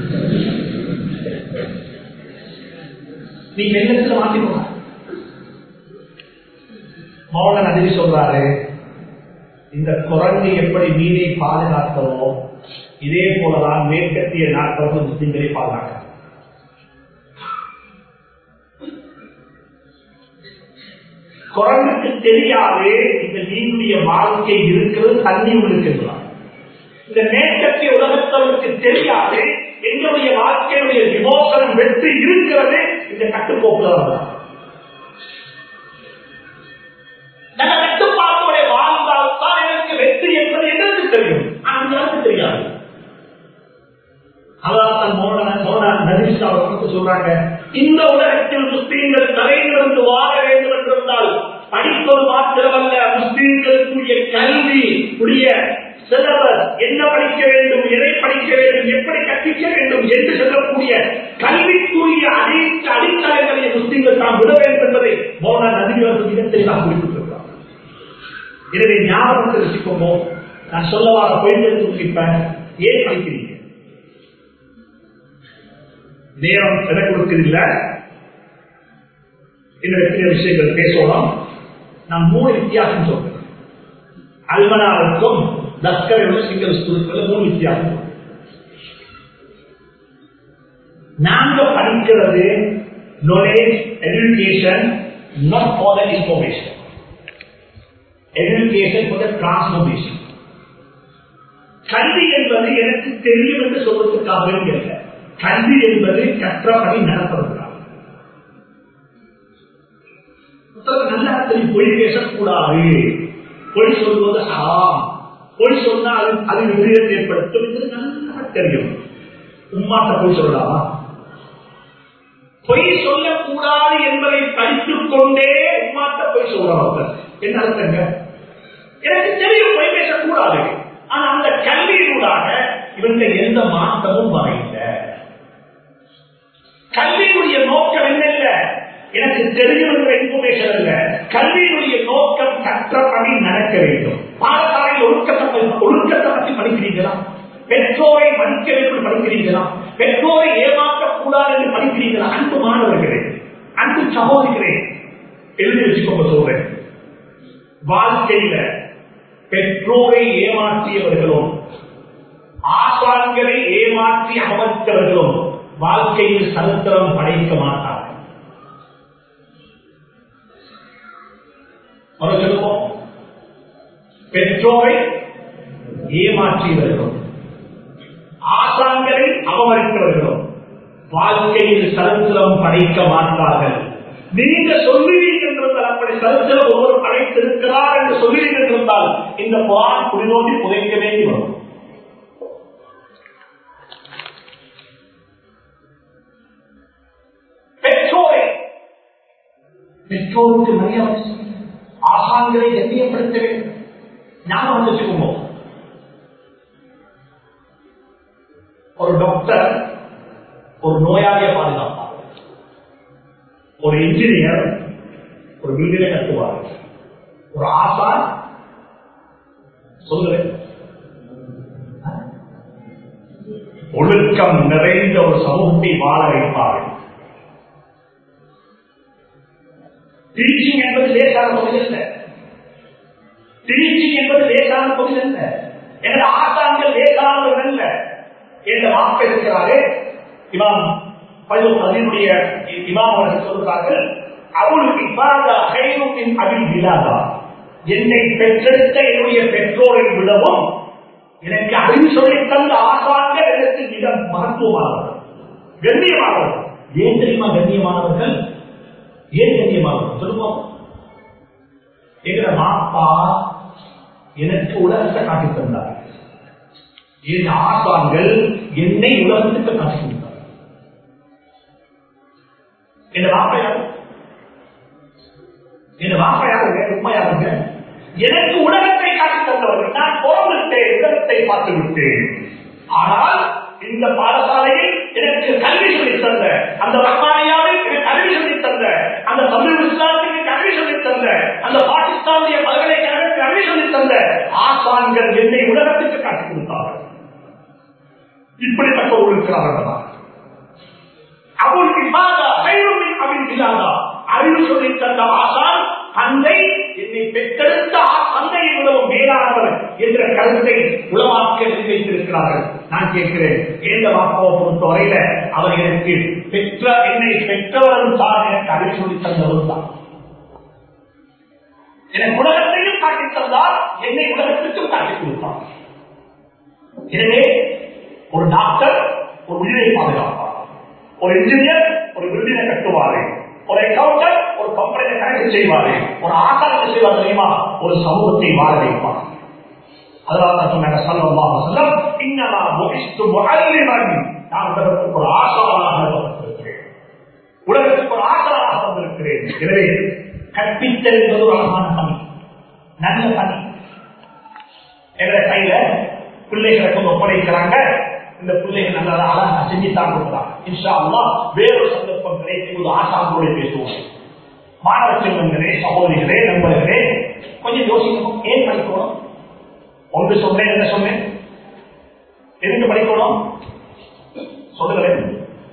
நீ வெள்ளத்துல மாட்டிக்கோங்க மௌன நதி சொல்றாரு இந்த குரங்கு எப்படி மீனை பாதுகாத்தவோ இதே போலதான் மேற்கத்திய நாட்டவர்கள் முஸ்லிம்களை பாதுகாக்க குரங்குக்கு தெரியாது இந்த மீனுடைய வாழ்க்கை இருக்கிறது தண்ணி இருக்கின்றார் இந்த மேற்கத்திய உலகத்தவருக்கு தெரியாது எங்களுடைய வாழ்க்கையுடைய விமோசனம் வெற்றி இருக்கிறது இந்த கட்டுப்போக்குல வந்தார் நல்ல கட்டுப்பாட்டோட வாழ்ந்தால் தான் எனக்கு வெற்றி என்பது எங்களுக்கு தெரியும் ஆனால் எனக்கு தெரியாது அதான் மோன மோன நதிஷா அவர்களுக்கு சொல்றாங்க இந்த உலகத்தில் முஸ்லீம்கள் தலையிலிருந்து வாழ வேண்டும் என்றிருந்தால் படிப்பது மாத்திரமல்ல முஸ்லீம்களுக்குரிய கல்வி உடைய சிலபஸ் என்ன படிக்க வேண்டும் எதை படிக்க வேண்டும் எப்படி என்று சொல்லக்கூடிய கல்விக்குரிய அனைத்து அடித்தளங்களை முஸ்லிம்கள் தான் விட வேண்டும் என்பதை மோனா நதிகள் மிக தெளிவாக குறிப்பிட்டிருக்கிறார் எனவே ஞாபகத்தை வச்சுக்கோங்க நான் சொல்ல வர பொய்களுக்கு முக்கிப்பேன் ஏன் படிக்கிறீங்க நேரம் எதை கொடுக்கிறதில்ல இன்னும் எத்தனை விஷயங்கள் பேசலாம் நான் மூணு வித்தியாசம் சொல்றேன் அல்மனாருக்கும் லஸ்கரோட சிங்கள ஸ்கூலுக்குள்ள மூணு வித்தியாசம் நாங்க படிக்கிறது knowledge education not for the information education for the transformation கல்வி என்பது எனக்கு தெரியும் என்று சொல்வதற்காக வேண்டிய அல்ல. கல்வி என்பது கற்றபடி நடப்பதற்காக ஒருத்தருக்கு நல்லா தெரியும் பொய் பேசக்கூடாது பொய் சொல்வது ஹராம் பொய் சொன்னால் அது அது விபரீதத்தை ஏற்படுத்தும் என்று நல்லா தெரியும் உம்மாட்ட பொய் சொல்லலாமா பொய் சொல்லக்கூடாது என்பதை படித்துக் கொண்டே உம்மாட்ட பொய் சொல்றவங்க என்ன அர்த்தங்க எனக்கு தெரியும் பொய் பேசக்கூடாது ஆனா அந்த கல்வியினூடாக இவங்க எந்த மாற்றமும் வரையில கல்வியினுடைய நோக்கம் என்ன இல்ல எனக்கு தெரியும் என்ற இன்ஃபர்மேஷன் அல்ல கல்வியினுடைய நோக்கம் கற்றபடி நடக்க வேண்டும் பாடசாலையில் ஒழுக்கத்தை பத்தி- ஒழுக்கத்தை பற்றி படிக்கிறீங்களா பெற்றோரை மதிக்க வேண்டும் படிக்கிறீங்களா பெற்றோரை ஏமாற்றக்கூடாது என்று படிக்கிறீங்களா அன்பு மாணவர்களே அன்பு சகோதரிகளே எழுதி வச்சுக்கோங்க சொல்றேன் வாழ்க்கையில பெற்றோரை ஏமாற்றியவர்களும் ஆசான்களை ஏமாற்றி அமர்த்தவர்களும் வாழ்க்கையில் சரித்திரம் படைக்க மாட்டார்கள் அவர் சொல்லுவோம் பெற்றோரை ஏமாற்றியவர்களும் ஆசான்களை அவமதித்தவர்களும் வாழ்க்கையில் சரித்திரம் படைக்க மாட்டார்கள் நீங்க சொல்லுவீங்க என்றால் அப்படி சரித்திரம் ஒவ்வொரு படைத்திருக்கிறார் என்று சொல்லுவீங்க என்றால் இந்த குரான் குடிநோக்கி புதைக்க வேண்டி வரும் பெற்றோரை பெற்றோருக்கு மரியாதை செய்யுங்கள். ஆசான்களை கண்ணியப்படுத்த வேண்டும் ஞாபகம் வச்சுக்கோங்க ஒரு டாக்டர் ஒரு நோயாளியை பாதுகாப்பார் ஒரு இன்ஜினியர் ஒரு பில்டிங்கை கட்டுவார் ஒரு ஆசான் சொல்லுங்க ஒழுக்கம் நிறைந்த ஒரு சமூகத்தை வாழ வைப்பார்கள் டீச்சிங் என்பது லேசான பகுதி அல்ல டீச்சிங் என்பது லேசான பகுதி அல்ல எனது ஆசான்கள் லேசானவர்கள் அல்ல என்ற வார்த்தை இருக்கிறாரே இமாம் பதினுடைய இமாம் அவர்கள் சொல்கிறார்கள் அவள் இப்பாதா கைமுக்கின் அபில் விழாதா என்னை பெற்றெடுத்த என்னுடைய பெற்றோரை விடவும் எனக்கு அறிவு சொல்லித் தந்த ஆசான்கள் எனக்கு இடம் மகத்துவமானவர்கள் கண்ணியமானவர்கள் ஏன் தெரியுமா கண்ணியமானவர்கள் ஏன் கண்ணியமானவர்கள் சொல்லுவோம் எங்க மாப்பா எனக்கு உலகத்தை காட்டி தந்தார் என் ஆசான்கள் என்னை உலகத்துக்கு காட்டி கொடுத்தார் என்ன வாப்பா யாரு என்ன வாப்பா யாருங்க உண்மை யாருங்க எனக்கு உலகத்தை காட்டி தந்தவர்கள் நான் பிறந்துட்டேன் உலகத்தை பார்த்து விட்டேன் ஆனால் இந்த பாடசாலையில் எனக்கு கல்வி சொல்லித் தந்த அந்த ரஹ்மானியாவில் எனக்கு கல்வி சொல்லித் தந்த அந்த தமிழ் இஸ்லாத்துக்கு கல்வி சொல்லித் தந்த அந்த பாகிஸ்தானுடைய பல்கலைக்கழகத்துக்கு கல்வி சொல்லித் தந்த ஆசான்கள் என்னை உலகத்துக்கு காட்டி கொடுத்தார்கள் இப்படிப்பட்ட ஒரு இருக்கிறார்களா அவளுக்கு இல்லாதா கைரமின் அவன் இல்லாதா அறிவு சொல்லித் தந்த ஆசான் தந்தை என்னை பெற்றெடுத்த ஆ- தந்தையை விடவும் மேலானவர் என்ற கருத்தை உளமாக்க வைத்திருக்கிறார்கள் நான் கேட்கிறேன் எந்த வாப்பாவை பொறுத்தவரையில அவர் எனக்கு பெற்ற என்னை பெற்றவரும் தான் எனக்கு அறிவு சொல்லித் தந்தவரும் தான் எனக்கு உலகத்தையும் காட்டித் தந்தார் என்னை உலகத்துக்கும் காட்டிக் கொடுத்தார் எனவே ஒரு டாக்டர் ஒரு உயிரை பாதுகாப்பார் ஒரு இன்ஜினியர் ஒரு பில்டிங்கை கட்டுவாரு ஒரு அக்கௌண்டன்ட் ஒரு கம்பெனியை கணக்கு செய்வாரு ஒரு ஆசாரத்தை செய்வார் தெரியுமா ஒரு சமூகத்தை வாழ வைப்பார் அதனால தான் சொன்னாங்க சல்லல்லாஹு அலைஹி வஸல்லம் இன்னமா புஇஸ்து முஅல்லிமன் நான் உலகத்துக்கு ஒரு ஆசாராக வந்திருக்கிறேன் உலகத்துக்கு ஒரு ஆசாராக வந்திருக்கிறேன் எனவே கற்பித்தல் என்பது ஒரு அழகான பணி நல்ல பணி எங்களை கையில பிள்ளைகளை கொண்டு ஒப்படைக்கிறாங்க இந்த பிள்ளைகள் நல்லதா அழகா செஞ்சுத்தான் கொடுக்கலாம் இன்ஷா அல்லா வேறொரு சந்தர்ப்பம் கிடைக்கும் போது ஆசாங்களோட பேசுவோம் மாணவ செல்வங்களே சகோதரிகளே நண்பர்களே கொஞ்சம் யோசிக்கணும் ஏன் படிக்கணும் ஒன்று சொன்னேன் என்ன சொன்னேன் எதுக்கு படிக்கணும் சொல்லுங்களேன்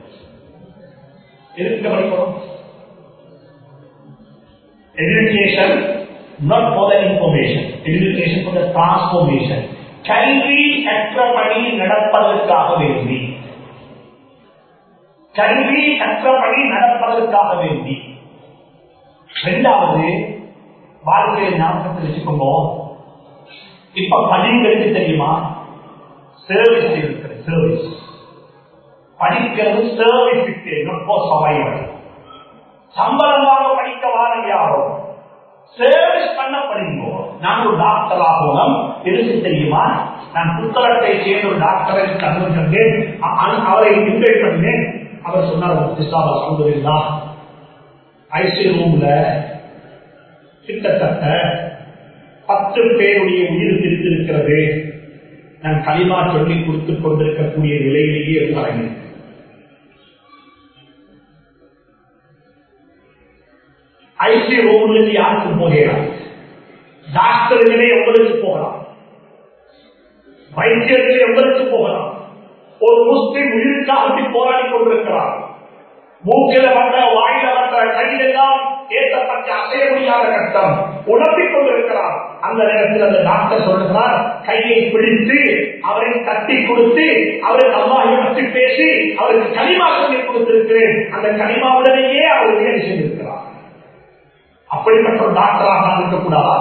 எதுக்கு படிக்கணும் education not for the information education for the transformation கல்வி கற்றபடி நடப்பதற்காக வேண்டி கல்வி கற்றபடி நடப்பதற்காக வேண்டி இரண்டாவது வாழ்க்கையை ஞாபகத்தில் வச்சுக்கோங்க இப்ப படிக்கிறது தெரியுமா சர்வீஸ் இருக்கிற சர்வீஸ் படிக்கிறது சர்வீஸுக்கு சர்வைவல் சம்பளமாக படிக்க வாரம் யாரோ சர்வீஸ் பண்ண படிங்கோ நான் ஒரு டாக்டர் ஆகணும் எதுக்கு தெரியுமா நான் புத்தகத்தை சேர்ந்த ஒரு டாக்டரை கண்டு கண்டேன் அவரை இன்வைட் பண்ணேன் அவர் சொன்னார் சொல்வதில்லா ஐசி ரூம்ல கிட்டத்தட்ட பத்து பேருடைய உயிர் பிரித்திருக்கிறது நான் களிமா சொல்லி கொடுத்துக் கொண்டிருக்கக்கூடிய நிலையிலேயே இருக்கிறேன் ஐசி ரூம்ல இருந்து யாருக்கும் போகலாம் டாக்டர்களே உங்களுக்கு போகலாம் வைத்தியர்களே உங்களுக்கு போகலாம் ஒரு முஸ்லிம் உயிருக்காக போராடி கொண்டிருக்கிறார் மூக்கில வந்த வாயில வந்த கையிலெல்லாம் ஏற்றப்பட்ட அசைய முடியாத கட்டம் உணர்த்திக் கொண்டிருக்கிறார் அந்த நேரத்தில் அந்த டாக்டர் சொல்லுகிறார் கையை பிடித்து அவரை தட்டி கொடுத்து அவருக்கு அல்லாஹை பற்றி பேசி அவருக்கு களிமா சொல்லி கொடுத்திருக்கிறேன் அந்த களிமாவுடனேயே அவர் வேலை செய்திருக்கிறார் அப்படிப்பட்ட ஒரு டாக்டராக நான் இருக்கக்கூடாதா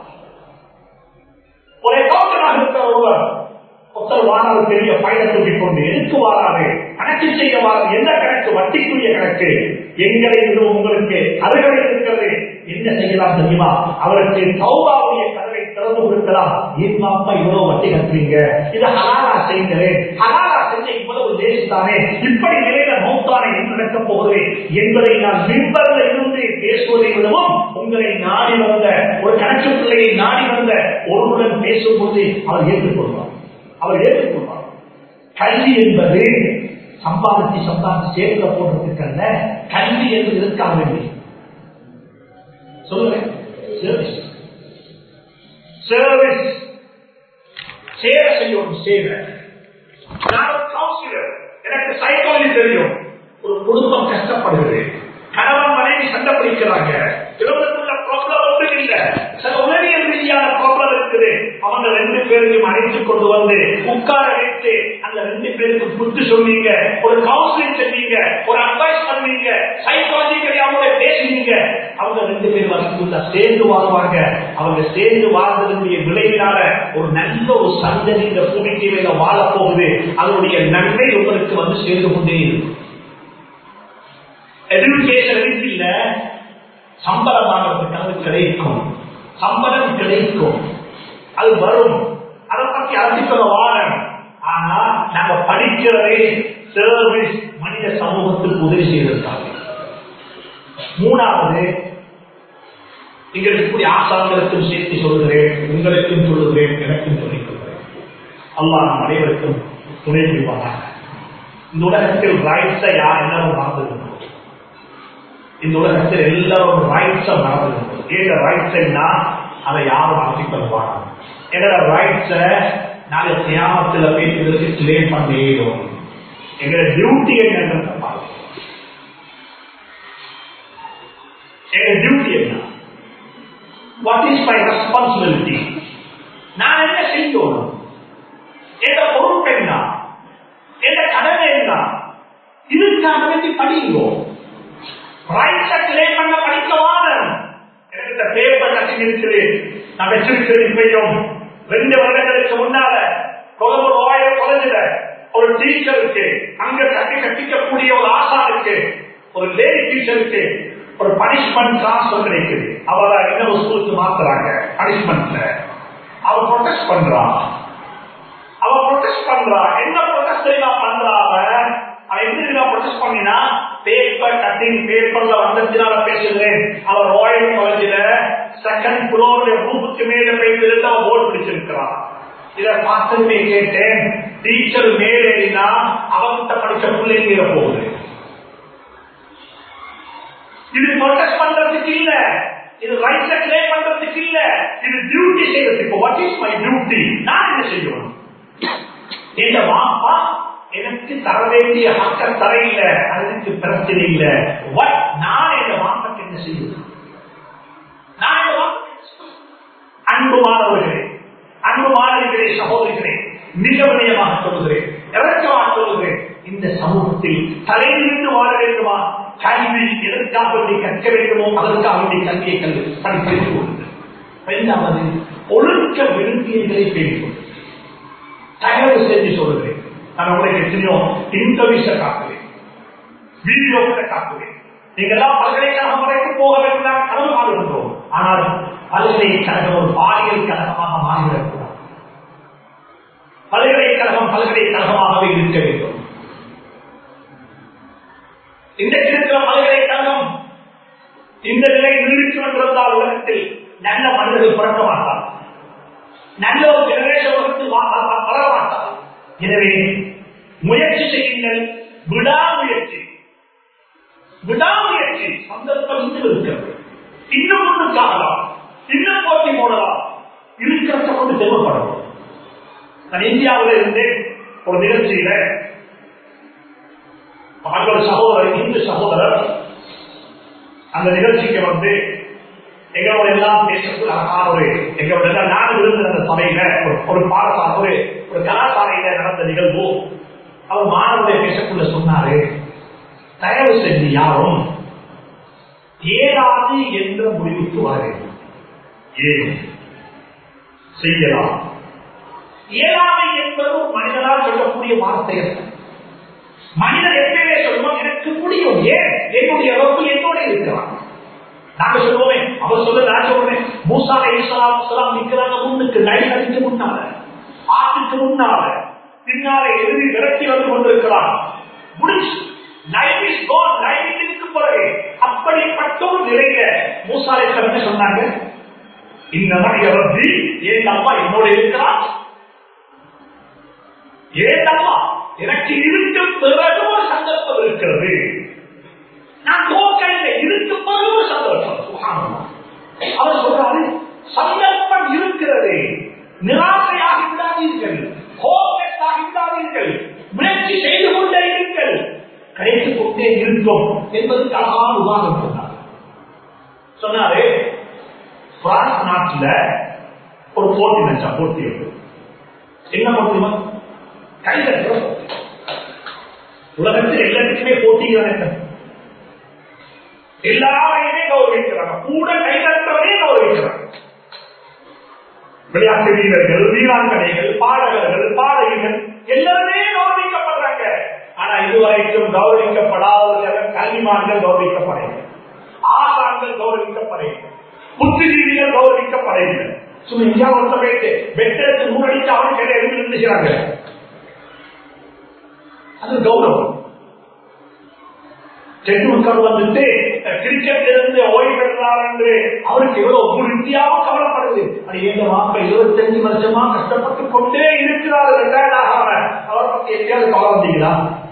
ஒரு டாக்டராக இருக்கிற ஒருவர் ஒருத்தர் வாராது பெரிய பயணம் தூக்கிக் கொண்டு எதுக்கு வாராது கணக்கு செய்ய வாராது என்ன கணக்கு வட்டிக்குரிய கணக்கு எங்களை இது உங்களுக்கு அருகலை இருக்கிறது என்ன செய்யலாம் தெரியுமா அவருக்கு சௌபாவுடைய கதவை திறந்து கொடுக்கலாம் ஏன் அப்பா இவ்வளவு வட்டி கட்டுறீங்க இது ஹலாலா செய்கிறேன் ஹலாலா செஞ்ச இவ்வளவு லேசுதானே இப்படி நிலையில மௌத்தானே என்ன நடக்கப் போகுது என்பதை நான் மின்பர்ல இருந்து பேசுவதை விடவும் உங்களை நாடி வந்த ஒரு கணக்கு பிள்ளையை நாடி வந்த ஒருவருடன் பேசும்போது அவர் ஏற்றுக்கொள்வார் அவர் ஏற்றுக்கொள்வார் கல்வி என்பது சம்பாதிச்சு சம்பாதிச்சு சேர்க்க போடுறதுக்கு அல்ல கல்வி என்பது எதற்காக வேண்டி சொல்லுங்க சர்வீஸ் சர்வீஸ் சேவை செய்யணும் சேவை நான் ஒரு கவுன்சிலர் எனக்கு சைக்காலஜி தெரியும் ஒரு குடும்பம் கஷ்டப்படுகிறது கணவன் மனைவி சண்டை பிடிக்கிறாங்க இவங்களுக்குள்ள ப்ராப்ளம் ஒன்றும் இல்ல சில உளவியல் ரீதியான ப்ராப்ளம் இருக்குது அவங்க ரெண்டு பேருக்கும் அழைத்து கொண்டு வந்து உட்கார வைத்து அந்த ரெண்டு பேருக்கு புத்து சொன்னீங்க ஒரு கவுன்சிலிங் சொன்னீங்க ஒரு அட்வைஸ் பண்ணீங்க சைக்காலஜிக்கலி அவங்கள பேசுனீங்க அவங்க ரெண்டு பேரும் அதுக்குள்ள சேர்ந்து வாழ்வாங்க அவங்க சேர்ந்து வாழ்ந்ததனுடைய விளைவினால ஒரு நல்ல ஒரு சந்ததி இந்த பூமிக்கு மேல வாழ போகுது அதனுடைய நன்மை உங்களுக்கு வந்து சேர்ந்து கொண்டே இருக்கும் எஜுகேஷன் இல்ல சம்பளம் வாங்குறதுக்கு கிடைக்கும் சம்பளம் கிடைக்கும் அது வரும் அதை பத்தி அரசிக்கல வாழணும் ஆனா நாங்க படிக்கிறதே சர்வீஸ் மனித சமூகத்துக்கு உதவி செய்வதற்காக மூணாவது இங்க இருக்கக்கூடிய ஆசான்களுக்கும் சேர்த்து சொல்லுகிறேன் உங்களுக்கும் சொல்லுகிறேன் எனக்கும் சொல்லிக் கொள்கிறேன் அல்லாஹ் நம் அனைவருக்கும் துணை புரிவானாக இந்த உலகத்தில் ரைட்ஸை யார் எல்லாரும் மறந்துருக்கணும் இந்த உலகத்தில் எல்லாரும் ரைட்ஸை மறந்துருக்கணும் ஏத ரைட்ஸ்னா அதை யாரும் மாற்றிக் கொள்வாங்க எங்களோட ரைட்ஸை நாளை தியானத்தில் பேசுவதற்கு கிளேம் பண்ணிடும் எங்களோட டியூட்டி என்னன்றத பாருங்க எங்க டியூட்டி என்ன வாட் இஸ் மை ரெஸ்பான்சிபிலிட்டி நான் என்ன செய்யணும் எந்த பொறுப்பு என்ன எந்த கடமை என்ன இதுக்காக வேண்டி படிங்கோ ரைட்ஸை கிளைம் பண்ண படிக்க வாரம் எனக்கு இந்த பேப்பர் கட்டி இருக்குது நான் வச்சிருக்கிறேன் இப்பையும் ரெண்டு வருடங்களுக்கு முன்னால கொலம்பு நோய குறைஞ்சிட ஒரு டீச்சருக்கு அங்க கட்டி கட்டிக்கக்கூடிய ஒரு ஆசா இருக்கு ஒரு லேடி டீச்சருக்கு ஒரு பனிஷ்மெண்ட் டிரான்ஸ்பர் கிடைக்குது அவரை இன்னொரு ஸ்கூலுக்கு மாத்துறாங்க பனிஷ்மெண்ட்ல அவ ப்ரொடெஸ்ட் பண்றா அவ ப்ரொடெஸ்ட் பண்றா என்ன ப்ரொடெஸ்ட் நான் பண்றாவ அவ எப்படி ப்ரொடெஸ்ட் பண்ணினா பேப்பர் கட்டிங் பேப்பர்ல வந்ததுனால பேசுகிறேன் அவர் ராயல் காலேஜில் செகண்ட் புலோருடைய ரூமுக்கு மேல போயிட்டு அவ போர்டு பிடிச்சிருக்கிறான் இதை பார்த்துட்டு கேட்டேன் டீச்சர் மேலேறினா அவங்கிட்ட படிச்ச பிள்ளைங்க போகுது இது ப்ரொடெக்ட் பண்றதுக்கு இல்ல இது ரைட்ல கிளே பண்றதுக்கு இல்ல இது டியூட்டி செய்யறதுக்கு வாட் இஸ் மை டியூட்டி நான் என்ன செய்யணும் இந்த மாப்பா எனக்கு தர வேண்டிய ஹக்க தர இல்ல அதுக்கு பிரச்சனை இல்ல வாட் நான் இந்த மாப்பாக்கு என்ன செய்யணும் நான் இந்த மாப்பாக்கு என்ன செய்யணும்? அன்பு மாணவர்களே அன்பு மாணவர்களே சகோதரிகளே மிக வினயமாக சொல்லுகிறேன் இறக்கமாக சொல்லுகிறேன் இந்த சமூகத்தில் தலையிலிருந்து வாழ வேண்டுமா கல்வி எதற்காக வேண்டி கற்க வேண்டுமோ அதற்காக வேண்டிய கல்வியை கல்வி படித்து கொள்ளுங்கள் இரண்டாவது ஒழுக்க விரும்பியங்களை பேசும் தயவு செஞ்சு சொல்லுகிறேன் நான் உங்களுக்கு எத்தனையோ இன்டர்வியூஸ காட்டுவேன் வீடியோக்களை காட்டுவேன் நீங்கெல்லாம் பல்கலைக்கழகம் வரைக்கும் போக வேண்டும் நான் கனவு காணுகின்றோம் ஆனால் பல்கலைக்கழகம் ஒரு பாலியல் கழகமாக மாறிவிடக்கூடாது பல்கலைக்கழகம் பல்கலைக்கழகமாகவே இருக்க வேண்டும் இன்றைக்கு இருக்கிற பல்கலைக்கழகம் இந்த நிலை நீடிக்கும் என்றிருந்தால் உலகத்தில் நல்ல மனிதர்கள் பிறக்க மாட்டார் நல்ல ஒரு ஜெனரேஷன் உலகத்தில் வா- வா- வா- வளர மாட்டார் எனவே முயற்சி செய்யுங்கள் விடாமுயற்சி விடாமுயற்சி சந்தர்ப்பம் இன்னும் இருக்கிறது இன்னும் ஒன்று காணலாம் இன்னும் போட்டி போடலாம் இருக்கிறத கொண்டு தேவைப்படும் நான் இந்தியாவில் இருந்து ஒரு நிகழ்ச்சியில ஒரு சகோதரர் இந்து சகோதரர் அந்த நிகழ்ச்சிக்கு வந்து எங்களோட எல்லாம் பேசக்கூடிய அழகான ஒரு எங்களோட எல்லாம் நான் இருந்த அந்த சபையில ஒரு- ஒரு பாடசாலை ஒரு ஒரு கலாசாலையில நடந்த நிகழ்வு அவர் மாணவரை பேசக்குள்ள சொன்னாரு தயவு செஞ்சு யாரும் ஏறாது என்ற முடிவுக்கு வர வேண்டும் ஏன் செய்யலாம் இயலாமை என்பது ஒரு மனிதனால் சொல்லக்கூடிய வார்த்தை அல்ல. மனிதன் எப்பயுமே சொல்லுவோம் எனக்கு முடியும் ஏன் என்னுடைய ரப்பு என்னோட இருக்கிறான் நாங்க சொல்லுவோமே அவர் சொல்ல நான் சொல்றேன் மூசா இஸ்லாம் நிற்கிறாங்க முன்னுக்கு நைல் அடிக்கு முன்னால ஆட்டுக்கு முன்னால பின்னாலே எழுதி விரட்டி வந்து கொண்டிருக்கிறான் முடிச்சு லைஃப் இஸ் கான் லைஃப் இருக்கு பிறகு அப்படிப்பட்ட ஒரு நிலையில மூசா இஸ்லாம் என்ன சொன்னாங்க இந்த மாதிரி ரப்பி ஏன் அப்பா என்னோட இருக்கிறான் ஏன் அப்பா எனக்கு இருக்கும் பிறகு ஒரு சந்தர்ப்பம் இருக்கிறது நான் தோக்கல இருக்கும் பிறகு ஒரு சந்தர்ப்பம் சுப்ஹானல்லாஹ். அவர் சொல்றாரு சந்தர்ப்பம் இருக்கிறது நிராசையாகி விடாதீர்கள் ஹோப்லெஸ் ஆகி விடாதீர்கள் முயற்சி செய்து கொண்டே இருங்கள் கிடைத்துக் கொண்டே இருக்கும் என்பதற்கு அழகான உதாரணம் சொன்னார் சொன்னாரு பிரான்ஸ் நாட்டுல ஒரு போட்டி நினைச்சா போட்டி இருக்கு என்ன போட்டிமா கைதட்டுற போட்டி உலகத்தில் எல்லாத்துக்குமே போட்டிகள் நடக்கும் எல்லாரையுமே கௌரவிக்கிறாங்க கூட கைதட்டவரே கௌரவிக்கிறாங்க விளையாட்டு வீரர்கள் வீராங்கனைகள் பாடகர்கள் பாடகிகள் எல்லாருமே கௌரவிக்கப்படுறாங்க ஆனா இதுவரைக்கும் கௌரவிக்கப்படாதவர்கள் கல்விமான்கள் கௌரவிக்கப்படையில ஆசான்கள் கௌரவிக்கப்படையில புத்திஜீவிகள் கௌரவிக்கப்படையில சும்மா இந்தியா ஒருத்த போயிட்டு வெட்டெடுத்து மூணடிச்சு அவன் கையில எழுதி இருந்துக்கிறாங்க அது கௌரவம் டெண்டுல்கர் வந்துட்டு கிரிக்கெட் இருந்து ஓய்வு பெற்றார் என்று அவருக்கு எவ்வளவு ஒரு இந்தியாவும் கவலைப்படுது அது எங்க மாப்பிள்ள இருபத்தஞ்சு வருஷமா கஷ்டப்பட்டு கொண்டே இருக்கிறார் ரிட்டையர்ட் ஆகாம அவரை பத்தி எப்பயாவது கவலை வந்தீங்களா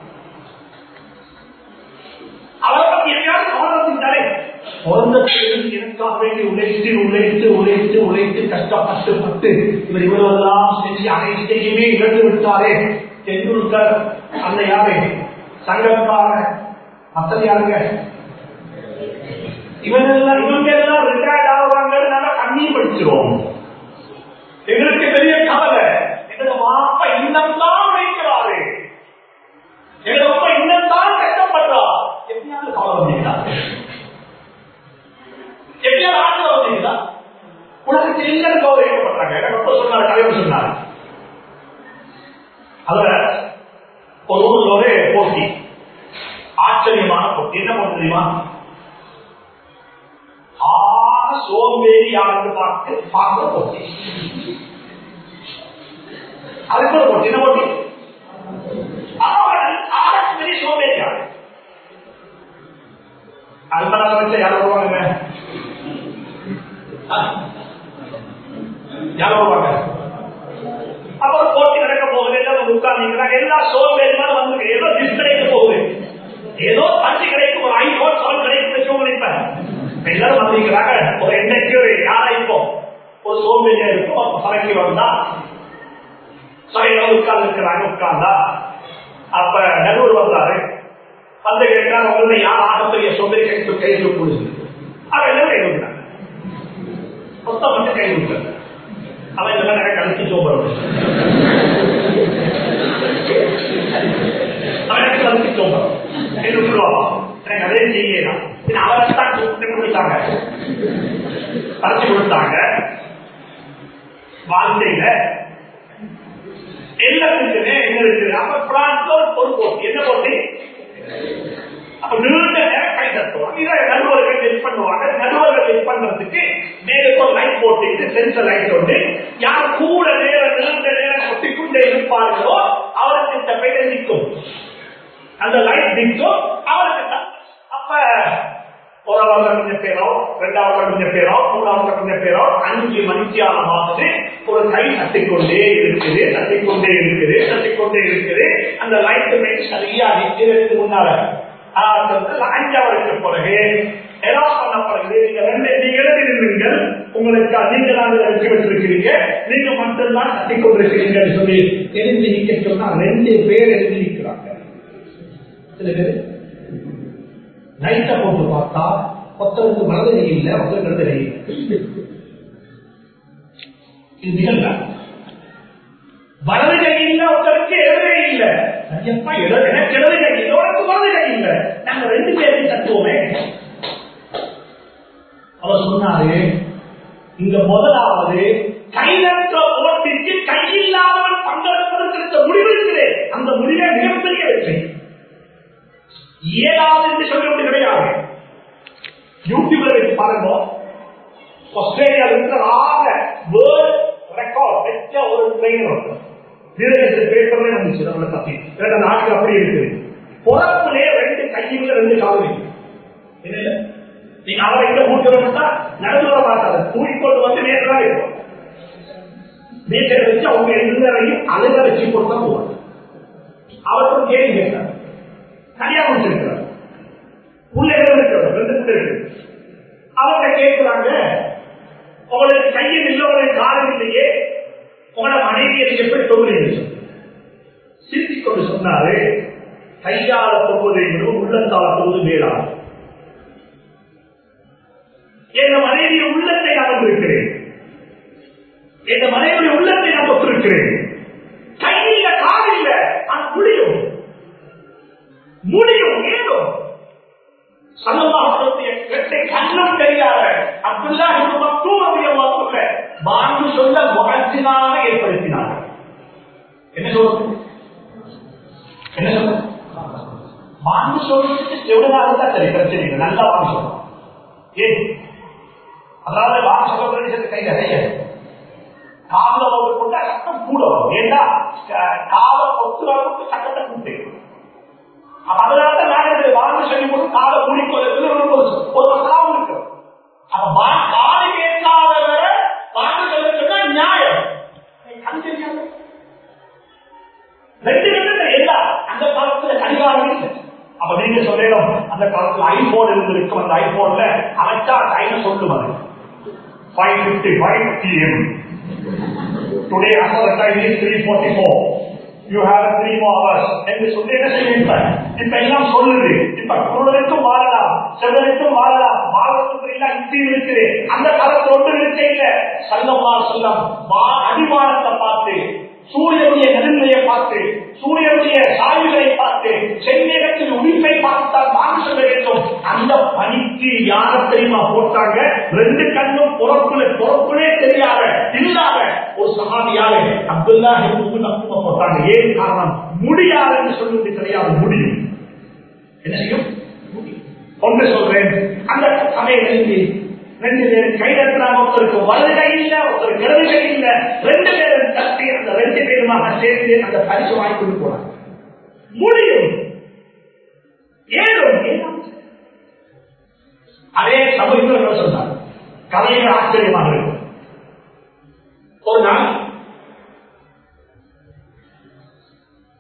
அவரை பத்தி எப்பயாவது கவலை வந்தீங்களே பிறந்ததிலிருந்து எனக்காக வேண்டி உழைத்து உழைத்து உழைத்து உழைத்து கஷ்டப்பட்டு பட்டு இவர் இவ்வளவெல்லாம் செஞ்சு அனைத்தையுமே இழந்து விட்டாரே டெண்டுல்கர் அந்த யாரு சங்கக்கார மத்தது யாருங்க இவனெல்லாம் இவங்க எல்லாம் ரிட்டையர்ட் ஆகுறாங்கன்னு கண்ணீர் படிச்சிருவோம் எங்களுக்கு பெரிய கவலை எங்களோட மாப்பா இன்னும் தான் உழைக்கிறாரு எங்களோட அப்பா இன்னும் தான் கஷ்டப்படுறா எப்படியாவது கவலை வந்தீங்களா எப்படியாவது ஆட்கள் வந்தீங்களா உலகத்தில் எல்லாரும் கௌரவிக்கப்படுறாங்க எனக்கு அப்பா சொன்னார் தலைவர் சொன்னார் அதுல ஒரு ஊர்ல ஒரு போட்டி ஆச்சரியமான போட்டி என்ன போட்டி தெரியுமா ஆக சோம்பேறி யாருக்கு பார்த்து பார்க்க போட்டி அதுக்கு ஒரு போட்டி என்ன போட்டி அவர்கள் ஆளுக்கு பெரிய சோம்பேறி யாரு அல்பனாக வச்ச யார் வருவாங்க யார் வருவாங்க அப்ப ஒரு போட்டி நடக்க போகுது எல்லாம் உட்கார்ந்து உட்கார்ந்து எல்லா சோம்பேறிமா வந்து ஏதோ கிஃப்ட் கிடைக்க போகுது ஏதோ தண்ணி கிடைக்கும் ஒரு ஐபோன் சோல் கிடைக்கும் வச்சுக்கோங்க இப்ப எல்லாரும் வந்திருக்கிறாங்க ஒரு எண்டைக்கு யாரா இப்போ ஒரு சோம்பேறியா இருக்கும் அப்ப சமைக்கு வந்தா சமையல உட்கார்ந்து இருக்கிறாங்க உட்கார்ந்தா அப்ப நடுவர் வந்தாரு வந்து கேட்டாங்க உங்களை யார் ஆகப்பெரிய சோம்பேறி கை கை கொடுக்குது அவன் எல்லாம் கை கொடுத்தாங்க மொத்தம் வந்து கை கொடுத்தாங்க அவன் இந்த மாதிரி கழிச்சு சோம்பரம் அவனுக்கு கழிச்சு சோம்பரம் என்ன சொல்லுவான் எனக்கு அதே செய்யலாம் அவரைத்தான் கொடுத்தாங்க கழிச்சு கொடுத்தாங்க வாழ்க்கையில எல்லாத்துக்குமே என்ன இருக்குது அப்ப பிரான்ஸ்ல ஒரு பொருள் போட்டி என்ன போட்டி அப்ப நீண்ட நேரம் கை தட்டுவாங்க இதை நடுவர்கள் டெஸ்ட் பண்ணுவாங்க நடுவர்கள் டெஸ்ட் பண்றதுக்கு மேலுக்கு ஒரு லைட் போட்டுட்டு சென்சர் லைட் ஒன்று யார் கூட நேரம் நீண்ட நேரம் கொட்டிக்கொண்டே இருப்பார்களோ அவருக்கு இந்த பெயர் நிற்கும் அந்த லைட் நிற்கும் அவருக்கு தான் அப்ப ஒரு அவங்க கொஞ்சம் பேரோ ரெண்டாவது கொஞ்சம் பேரோ மூணாவது கொஞ்சம் பேரோ அஞ்சு மணித்தியாலமானது ஒரு கை தட்டிக்கொண்டே இருக்குது தட்டிக்கொண்டே இருக்குது தட்டிக்கொண்டே இருக்குது அந்த லைட் லைட் சரியா நிற்கிறதுக்கு முன்னால அஞ்சாவதுக்கு பிறகு எல்லாம் பண்ணப்படுகிறது நீங்க ரெண்டு நீங்க எழுதிருந்தீர்கள் உங்களுக்கு நீங்களாக வச்சு வச்சிருக்கிறீங்க நீங்க மட்டும்தான் தட்டி கொண்டிருக்கிறீங்கன்னு சொல்லி எழுதி நிக்க சொன்னா ரெண்டு பேர் எழுதி நிற்கிறாங்க சில பேர் நைட்டை போட்டு பார்த்தா ஒருத்தருக்கு வலது கை இல்லை ஒருத்தருக்கு இடது கை இல்லை இது நிகழ்ல வலது கை இல்லை ஒருத்தருக்கு இடது கை இல்லை ஐயப்பா இட- எனக்கு இடது கை இல்லை உனக்கு வலது கை இல்லை நாங்க ரெண்டு பேரையும் தட்டுவோமே அவர் சொன்னாரு இங்க முதலாவது கைதற்ற ஓட்டிற்கு கையில்லாதவன் பங்கெடுப்பதற்கு முடிவு அந்த முடிவே மிகப்பெரிய வெற்றி ஏதாவது என்று சொல்லிவிட்டு கிடையாது யூடியூப்ல வச்சு பாருங்க ஆஸ்திரேலியா இருக்கிற ஆக வேர்ல்ட் ரெக்கார்ட் வச்ச ஒரு ட்ரெயினர் வீரர்கள் பேப்பர்ல வந்துச்சு நம்மளை பத்தி ரெண்டு நாட்டுக்கு அப்படி இருக்குது பொறப்புலே ரெண்டு கையில ரெண்டு காலம் என்ன நீங்க அவரை இங்க கூட்டுறோம்னா நடுவர மாட்டாரு கூட்டிக்கொண்டு வந்து நேரம் இருக்கும் நேற்று வச்சு அவங்க எல்லாரையும் அழுக வச்சு கொடுத்தா போவாங்க அவருக்கும் கேள்வி கேட்டார் கல்யாணம் வச்சிருக்கிறார் பிள்ளைகள் இருக்கிறார் ரெண்டு பிள்ளை இருக்கு அவங்க கேட்கிறாங்க உங்களுக்கு கையில் இல்லை உங்களுக்கு காலம் இல்லையே உங்களோட மனைவியை நீங்க எப்படி தொகுறீங்க சிரித்துக் கொண்டு சொன்னாரு கையால தொகுவதை விட உள்ளத்தால தொகுது மேலாகும் என் மனைவிய உள்ளத்தை நான் வந்திருக்கிறேன் என் மனைவிய உள்ளத்தை நான் ஒத்திருக்கிறேன் கையில காலில்ல அது முடியும் முடியும் ஏதும் சல்லல்லாஹுடைய கெட்டை கண்ணும் தெரியாத அப்துல்லா இப்னு மக்தூம் ரலியல்லாஹு அன்ஹு வாங்கு சொல்ல முகத்தினாக ஏற்படுத்தினார்கள் என்ன சொல்றது என்ன சொல்றது வாங்கு சொல்றதுக்கு எவ்வளவு தான் சரி பிரச்சனை இல்லை நல்லா வாங்க சொல்லணும் ஏன் அதாவது வாங்க சொல்றது கை நிறைய கால போட்டு கொண்டா சட்டம் கூட வரும் ஏண்டா கால கொத்துற அளவுக்கு சட்டத்தை கூட்டு அப்ப அதனால நான் வாழ்ந்து சொல்லி போட்டு காலை மூடிக்கொள்ள ஒரு ஒரு வசனம் இருக்கு அப்ப வா- காலை கேட்காதவரை வாழ்ந்து சொல்ல சொன்னா நியாயம் கண் தெரியாது ரெண்டு ரெண்டு எல்லா அந்த காலத்துல கடிகாரம் இல்லை அப்ப நீங்க சொல்லணும் அந்த காலத்துல ஐபோன் இருந்திருக்கும் அந்த ஐபோன்ல அமைச்சா டைம் சொல்லும் அது five fifty five P M today after time is 344 you have three more hours என்று சொல்லி என்ன செய்யும் இப்ப இப்ப எல்லாம் சொல்லுது இப்ப குருடனுக்கும் வாழலாம் செவனுக்கும் வாழலாம் வாழ்வதற்கு எல்லாம் இப்படி இருக்குது அந்த காலத்துல ஒன்று இருக்க இல்ல சல்லம்மா சொல்லம் அடிமானத்தை பார்த்து சூரியனுடைய நடுநிலையை பார்த்து சூரியனுடைய சாய்வுகளை பார்த்து செந்நேரத்தில் உயிர்ப்பை பார்த்துத்தான் வாங்க சொல்ல வேண்டும் அந்த பணிக்கு யார தெரியுமா போட்டாங்க ரெண்டு கண்ணும் பொறப்புல பொறப்புலே தெரியாத இல்லாத ஒரு சகாபியால அப்துல்லா நப்புமா போட்டாங்க ஏன் காரணம் முடியாதுன்னு சொல்லுவது கிடையாது முடியும் என்ன செய்யும் ஒன்று சொல்றேன் அந்த சமயத்தில் ரெண்டு பேரும் கைதட்டினாங்க ஒருத்தருக்கு வலது கை இல்ல ஒருத்தர் இடது கை இல்ல ரெண்டு பேரும் தட்டி அந்த ரெண்டு பேருமாக சேர்ந்து அந்த பரிசு வாங்கி கொண்டு போனாங்க முடியும் ஏதும் ஏதும். அதே சமூகத்தில் சொன்னார் கலைகள் ஆச்சரியமாக இருக்கும் ஒரு நாள்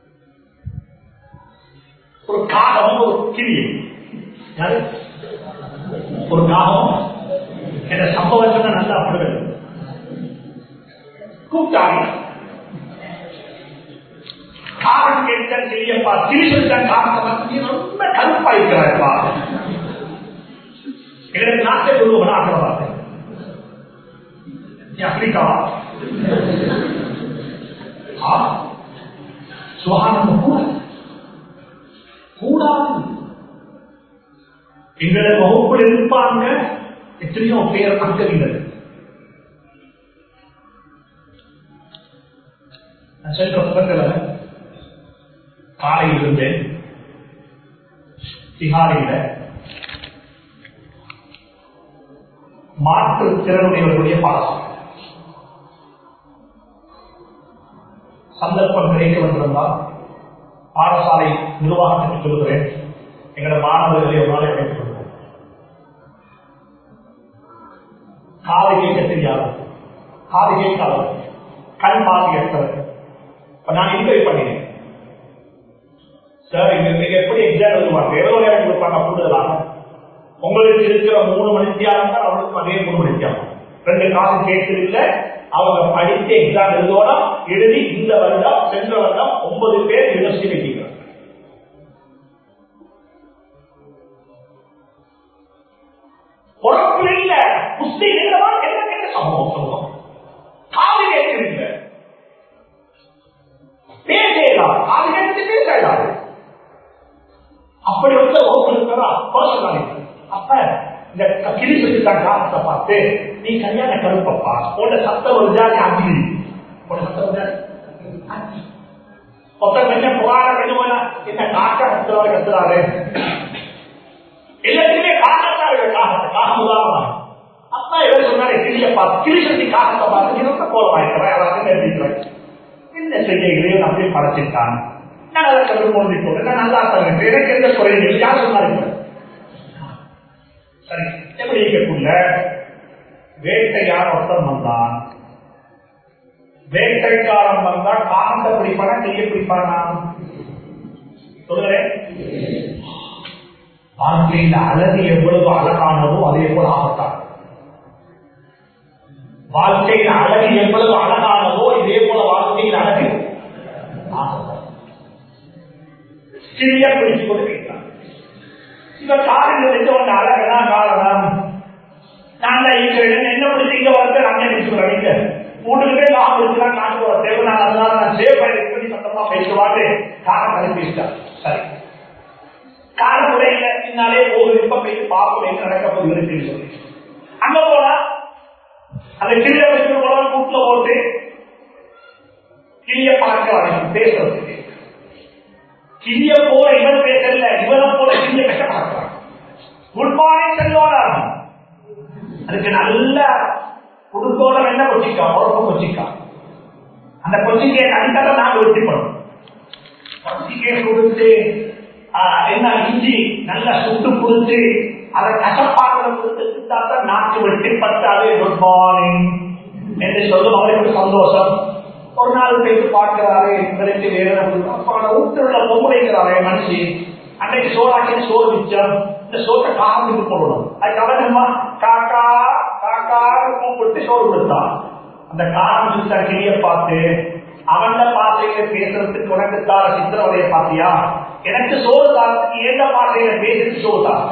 யாரு ஒரு காகம் என்ற சம்பவம் சொன்னா நல்லா அப்படிகள் கூப்பிட்டாங்க காரணம் கேட்ட செய்யப்பா திருச்செல்தான் காரணம் நீ ரொம்ப கருப்பாயிருக்கிறாய்ப்பா எங்களுக்கு நாட்டை சொல்லுவோம் ஆக்கிர பார்த்தேன் நீ அப்படிக்காவா சுகானம் கூடாது கூடாது எங்களை வகுப்பில் இருப்பாங்க எத்தனையோ பேர் அங்கவீர்கள் நான் சென்ற புறத்தில் காலையில் இருந்தேன் திகாரியில மாற்றுத் திறனுடையவர்களுடைய பாடசாலை சந்தர்ப்பம் கிடைக்க வந்திருந்தால் பாடசாலை நிர்வாகத்துக்கு சொல்லுகிறேன் எங்களோட மாணவர்களை ஒரு நாளை அழைத்துக் கொள்வோம் காது கேட்க தெரியாது காது கேட்காது கண் பார்வையற்றவர் இப்ப நான் இன்டர்வியூ பண்ணினேன் சார் இங்க நீங்க எப்படி எக்ஸாம் எழுதுவாங்க எவ்வளவு நேரம் கொடுப்பாங்க கூடுதலாக உங்களுக்கு இருக்கிற மூணு மணித்தியாலம் தான் அவளுக்கு அதே மூணு மணித்தியாலம் ரெண்டு காசு கேட்கறது இல்ல அவங்க படித்து எக்ஸாம் எழுதோடம் எழுதி இந்த வருடம் சென்ற வருடம் ஒன்பது பேர் யூனிவர்சிட்டி வைக்கிறாங்க பொறுப்பு இல்ல முஸ்லீம் இல்லவா என்ன கேட்ட சமூகம் சொல்லுவோம் காது கேட்கிறீங்க பேசலாம் காது கேட்டு பேசலாம் அப்படி வந்து வகுப்பு இருக்கிறா பர்சனல் அப்ப இந்த கிழிச்சுட்டு தான் காலத்தை பார்த்து நீ கல்யாண கருப்பப்பா உன்ன சத்தம் ஒரு ஜாதி அக்னி உன்ன சத்தம் ஒரு ஜாதி அக்னி. ஒருத்தர் கொஞ்சம் புகார வேணுமா இந்த காக்க கத்துறாரு கத்துறாரு எல்லாத்தையுமே காக்கத்தான் இருக்கு காகத்தை காகம் உதாரணம் அப்பா இவர் சொன்னாரு கிளிய பார்த்து கிளி சொல்லி காகத்தை பார்த்து நீ ரொம்ப கோலமாயிருக்கிறேன் எல்லாத்தையும் எழுதிக்கிறேன் என்ன செய்ய இறைவன் அப்படியே படைச்சிருக்கான் நான் அதை கண்டு போதிக்கொண்டு நான் நல்லா தரேன் எனக்கு எந்த குறையும் இல்லை யார் சொன்னாரு சரி எப்படி இருக்கக்குள்ள வேட்டையார் ஒருத்தன் வந்தான் வேட்டைக்காரன் வந்தா காகத்தை பிடிப்பானா கையை பிடிப்பானா சொல்லுறேன் வாழ்க்கையில் அழகு எவ்வளவு அழகானதோ அதே போல ஆபத்தான் வாழ்க்கையில் அழகு எவ்வளவு அழகானதோ இதே போல வாழ்க்கையில் அழகு ஆபத்தான் சிறிய பிடிச்சு கொண்டு வைத்தான் இவ காரில் இருந்தவங்க அழகனா காரணம் நாங்க இங்க என்ன பிடிச்சி இங்க வந்து நாங்க பிடிச்சுக்கிறோம் இங்க வீட்டுக்கிட்டே நான் பிடிச்சுதான் காட்டு போற தேவை நான் அதனால நான் சேவ் பண்ணி சத்தமா பேசுவாரு காரம் அனுப்பிட்டான் சரி காலமுறையில பின்னாலே ஒரு இப்ப போய் பார்ப்போம் என்ன நடக்க போகுது இருக்குன்னு சொல்லி அங்க போனா அந்த கிளிய வச்சு போல கூட்டுல போட்டு கிளிய பார்க்க வரைக்கும் பேசுறதுக்கு கிளிய போல இவன் பேசல இவனை போல கிளிய பேச பார்க்கிறான் குட் மார்னிங் செல்வாராம் அதுக்கு நல்ல குடுக்கோட என்ன கொச்சிக்கா உறப்பு கொச்சிக்கா அந்த கொச்சிக்கையை அடித்தால நாங்க வெற்றி பண்ணும் கொச்சிக்கையை கொடுத்து என்ன இஞ்சி நல்லா சுட்டு கொடுத்து அதை கசப்பாக கொடுத்து தான் நாக்கு வெட்டிப்பட்டாலே குட் மார்னிங் என்று சொல்லும் அவருக்கு சந்தோஷம் ஒரு நாள் போயிட்டு பார்க்கிறாரு இவருக்கு வேற வீட்டுள்ள பொம்பளைக்கிறாரே மனுஷி அன்னைக்கு சோறாக்கி சோறு மிச்சம் இந்த சோத்தை காரணத்துக்கு போடணும் அது கவனமா காக்கா காக்கா கூப்பிட்டு சோறு கொடுத்தான் அந்த காரணம் கிளிய பார்த்து அவன்ல பாசையில பேசுறதுக்கு உனக்கு தார சித்திரவதைய பாத்தியா எனக்கு சோறு தாரத்துக்கு எந்த பாசையில பேசுறது சோறு தான்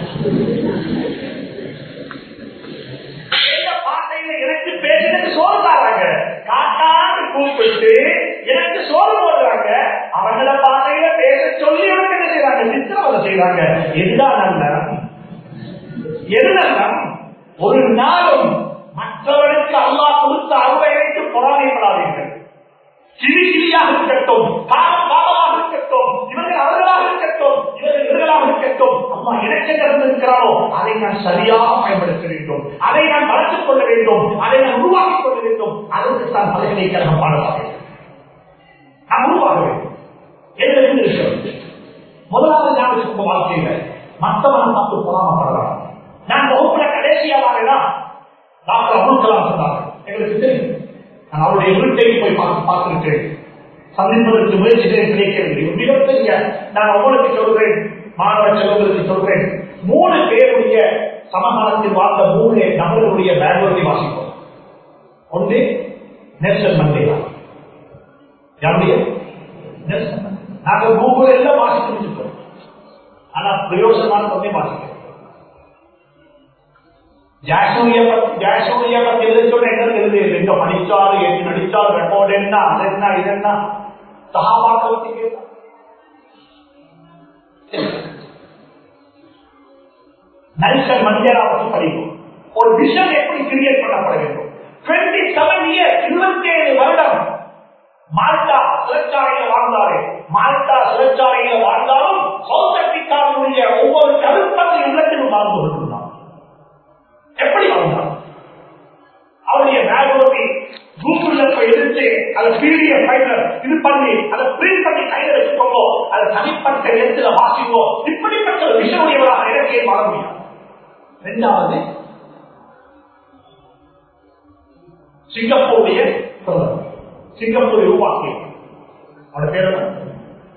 எந்த பாசையில எனக்கு பேசுறது சோறு தாராங்க காக்கான்னு கூப்பிட்டு எனக்கு சோறு போடுறாங்க அவங்கள பாசையில பேச சொல்லி உனக்கு என்ன செய்யறாங்க சித்திரவதை செய்யறாங்க எதுதான் நல்ல எது நல்ல ஒரு நாளும் மற்றவர்களுக்கு அல்லா கொடுத்த அருளை வைத்து பொறாமைப்படாதீர்கள் கிளி கிளியாக இருக்கட்டும் காலம் காலமாக இருக்கட்டும் இவர்கள் அவர்களாக இருக்கட்டும் இவர்கள் இவர்களாக இருக்கட்டும் அம்மா எனக்கு என்ன இருந்திருக்கிறாரோ அதை நான் சரியாக பயன்படுத்த வேண்டும் அதை நான் வளர்த்துக் கொள்ள வேண்டும் அதை நான் உருவாக்கிக் கொள்ள வேண்டும் அதற்கு தான் பல்கலைக்கழகம் பாடமாக நான் உருவாக வேண்டும் எதிர்த்து இருக்கிறது முதலாவது ஞாபகம் வாழ்க்கையில மற்றவன் பார்த்து பொறாமப்படலாம் நான் வகுப்புல கடைசியா வாங்கினா டாக்டர் அப்துல் கலாம் சொன்னாங்க எங்களுக்கு தெரியும் நான் அவருடைய வீட்டையும் போய் பார்த்து பார்த்திருக்கிறேன் சந்திப்பதற்கு முயற்சிகள் கிடைக்கவில்லை மிகப்பெரிய நான் உங்களுக்கு சொல்றேன் மாணவ செல்வங்களுக்கு சொல்றேன் மூணு பேருடைய சமகாலத்தில் வாழ்ந்த மூணு நபர்களுடைய பேக்ரவுண்டை வாசிப்போம் ஒன்று நெல்சன் மண்டேலா யாருடைய நெல்சன் மண்டேலா. நாங்க கூகுள் எல்லாம் வாசித்து முடிச்சிட்டோம் ஆனா பிரயோசனமான ஒன்றே வாசிக்கிறோம் ஜாசூரிய பத்தி ஜாசூரிய பத்தி எழுதிச்சோட என்ன எழுது எங்க படிச்சாரு எங்க நடிச்சாரு ரெக்கார்டு என்ன அது என்ன இது என்ன சகாபாக்கள் பத்தி கேட்டா நல்சன் மண்டேலா பற்றி படிக்கும் ஒரு விஷன் எப்படி கிரியேட் பண்ணப்பட வேண்டும் டுவெண்ட்டி செவன் இயர் இருபத்தி ஏழு வருடம் மால்டா சிறைச்சாலையில வாழ்ந்தாரு மால்டா சிறைச்சாலையில வாழ்ந்தாலும் சவுத் ஆப்பிரிக்காவினுடைய ஒவ்வொரு கருப்பத்தை உள்ளத்திலும் வாழ்ந்து கொண்டிருந்தான் எப்படி வாழ்ந்தார் அவருடைய மேகோட்டி கூகுள்ல போய் எடுத்து அதை பிடிஎஃப் ஃபைல இது பண்ணி அதை பிரிண்ட் பண்ணி கையில வச்சுக்கோங்க அதை தனிப்பட்ட இடத்துல வாசிக்கோ இப்படிப்பட்ட ஒரு விஷயமுடையவராக இலக்கையை வாழ முடியாது இரண்டாவது சிங்கப்பூருடைய பிரதமர் சிங்கப்பூரை உருவாக்கி அவருடைய பேர் என்ன?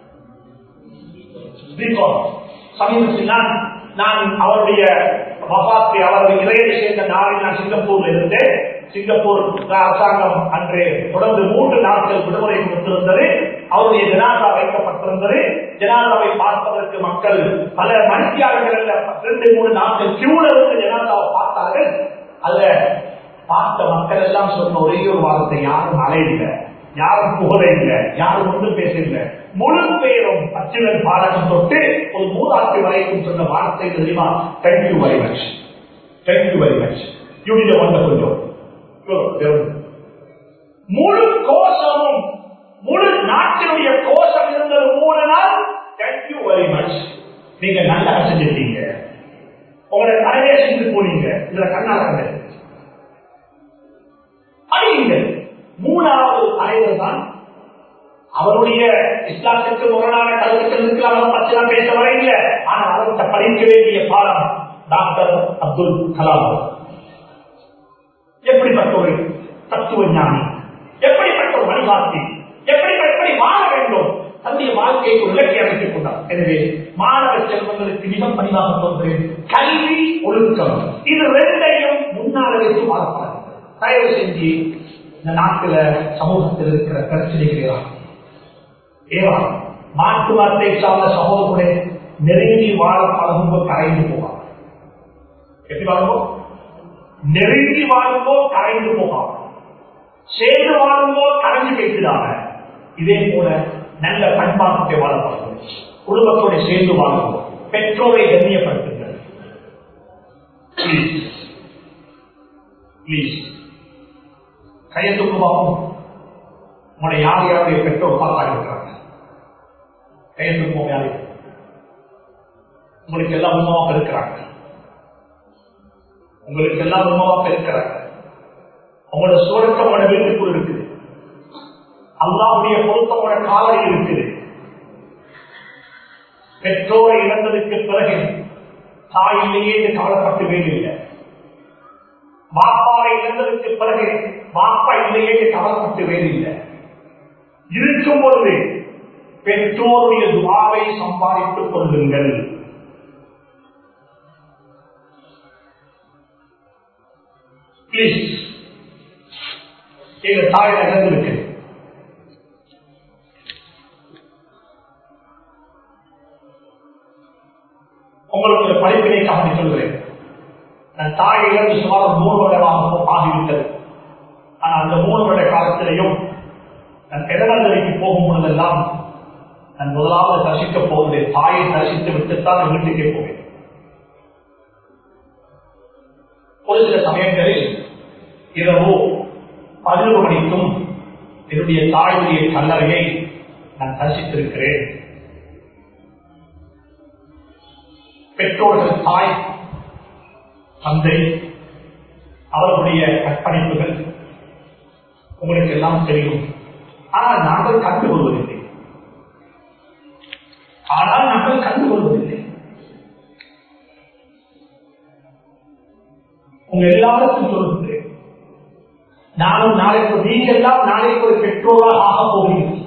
ரீகால். சமீபத்தில் நான் நான் அவருடைய வபாத்தை அவரது இளையை சேர்ந்த நாளில் நான் சிங்கப்பூர்ல இருந்தேன் சிங்கப்பூர் அரசாங்கம் அன்று தொடர்ந்து மூன்று நாட்கள் விடுமுறை கொடுத்திருந்தது அவருடைய ஜனாதா வைக்கப்பட்டிருந்தது ஜனாதாவை பார்ப்பதற்கு மக்கள் பல மணித்தியாளர்கள் அல்ல ரெண்டு மூணு நாட்கள் கியூல இருந்து ஜனாதாவை பார்த்தார்கள் அல்ல பார்த்த மக்கள் எல்லாம் சொன்ன ஒரே ஒரு வார்த்தை யாரும் அலையில்லை யாரும் புகழ இல்லை யாரும் ஒன்றும் பேசல முழு பேரும் அச்சுவன் பாலகம் தொட்டு ஒரு மூதாட்டி வரைக்கும் சொன்ன வார்த்தை தெரியுமா thank you very much thank you very much யூனிய வந்த கொஞ்சம் முழு கோஷமும் முழு நாட்டினுடைய கோஷம் இருந்தது மூணு நாள் தேங்க்யூ வெரி மச் நீங்க நல்லா செஞ்சிருக்கீங்க உங்களுடைய தலையை செஞ்சு போனீங்க இதுல கண்ணால கண்டது அறியுங்கள் மூணாவது தலைவர் தான் அவருடைய இஸ்லாத்திற்கு முரணான கருத்துக்கள் இருக்கலாம் அதை பற்றி நான் பேச வரையில ஆனால் அவர்கிட்ட படிக்க வேண்டிய பாடம் டாக்டர் அப்துல் கலாம் எப்படிப்பட்ட ஒரு தத்துவ ஞானி எப்படிப்பட்ட ஒரு வழிகாட்டி எப்படி எப்படி வாழ வேண்டும் தன்னுடைய வாழ்க்கையை ஒரு இலக்கை அமைத்துக் கொண்டார் எனவே மாணவ செல்வங்களுக்கு மிக பணிவாக சொல்கிறேன் கல்வி ஒழுக்கம் இது ரெண்டையும் முன்னால் வைத்து வாழப்பட தயவு செஞ்சு இந்த நாட்டில சமூகத்தில் இருக்கிற பிரச்சனைகளா ஏவா மாட்டு வார்த்தை சார்ந்த சகோதரர்களே நெருங்கி வாழ பழகும்போ கரைந்து போகாம எப்படி வாழும்போ நெருங்கி வாழும்போ கரைந்து போகாம சேர்ந்து வாழும்போ கரைஞ்சு பேசிடாம இதே போல நல்ல பண்பாட்டை வாழ பழகும் குடும்பத்தோட சேர்ந்து வாழும் பெற்றோரை கண்ணியப்படுத்துங்கள் ப்ளீஸ் ப்ளீஸ் கையெழுத்து பார்ப்போம் உங்களுடைய யார் யாருடைய பெற்றோர் பார்த்தாக இருக்கிறாங்க கையெழுத்து யாரு உங்களுக்கு எல்லாம் உண்மாவாக இருக்கிறாங்க உங்களுக்கு எல்லாம் உண்மாவாக இருக்கிறாங்க உங்களோட சுவரத்தை உங்களோட வீட்டுக்குள் இருக்குது அல்லாவுடைய பொருத்தம் உங்களோட காலையில் இருக்குது பெற்றோரை இழந்ததுக்கு பிறகு தாயிலேயே கவலைப்பட்டு வேண்டியில்லை பாப்பாவை இழந்ததற்கு பிறகு பாப்பா இல்லையே கவலைப்பட்டு வேறில்லை இருக்கும் பொழுது பெற்றோருடைய துவாவை சம்பாதித்துக் கொள்ளுங்கள் பிளீஸ் எங்க தாயில இழந்திருக்கு உங்களுக்கு ஒரு படிப்பினைக்காக சொல்கிறேன் நான் தாய் இழந்து சுமார் மூணு வருடமாக ஆகிவிட்டது ஆனா அந்த மூணு வருட காலத்திலையும் நான் இடவந்தலைக்கு போகும் பொழுதெல்லாம் நான் முதலாவது தரிசிக்க போவதை தாயை தரிசித்து விட்டுத்தான் நான் வீட்டுக்கே போவேன் ஒரு சில சமயங்களில் இரவு பதினொரு மணிக்கும் என்னுடைய தாயுடைய கல்லறையை நான் தரிசித்திருக்கிறேன் பெற்றோர்கள் தாய் தந்தை அவர்களுடைய கற்பணிப்புகள் உங்களுக்கு எல்லாம் தெரியும் ஆனால் நாங்கள் கண்டுகொள்வதில்லை ஆனால் நாங்கள் கண்டுகொள்வதில்லை உங்க எல்லாருக்கும் சொல்லுகிறேன் நானும் நாளைக்கு நீங்க எல்லாம் நாளைக்கு ஒரு பெற்றோராக ஆக போகிறீர்கள்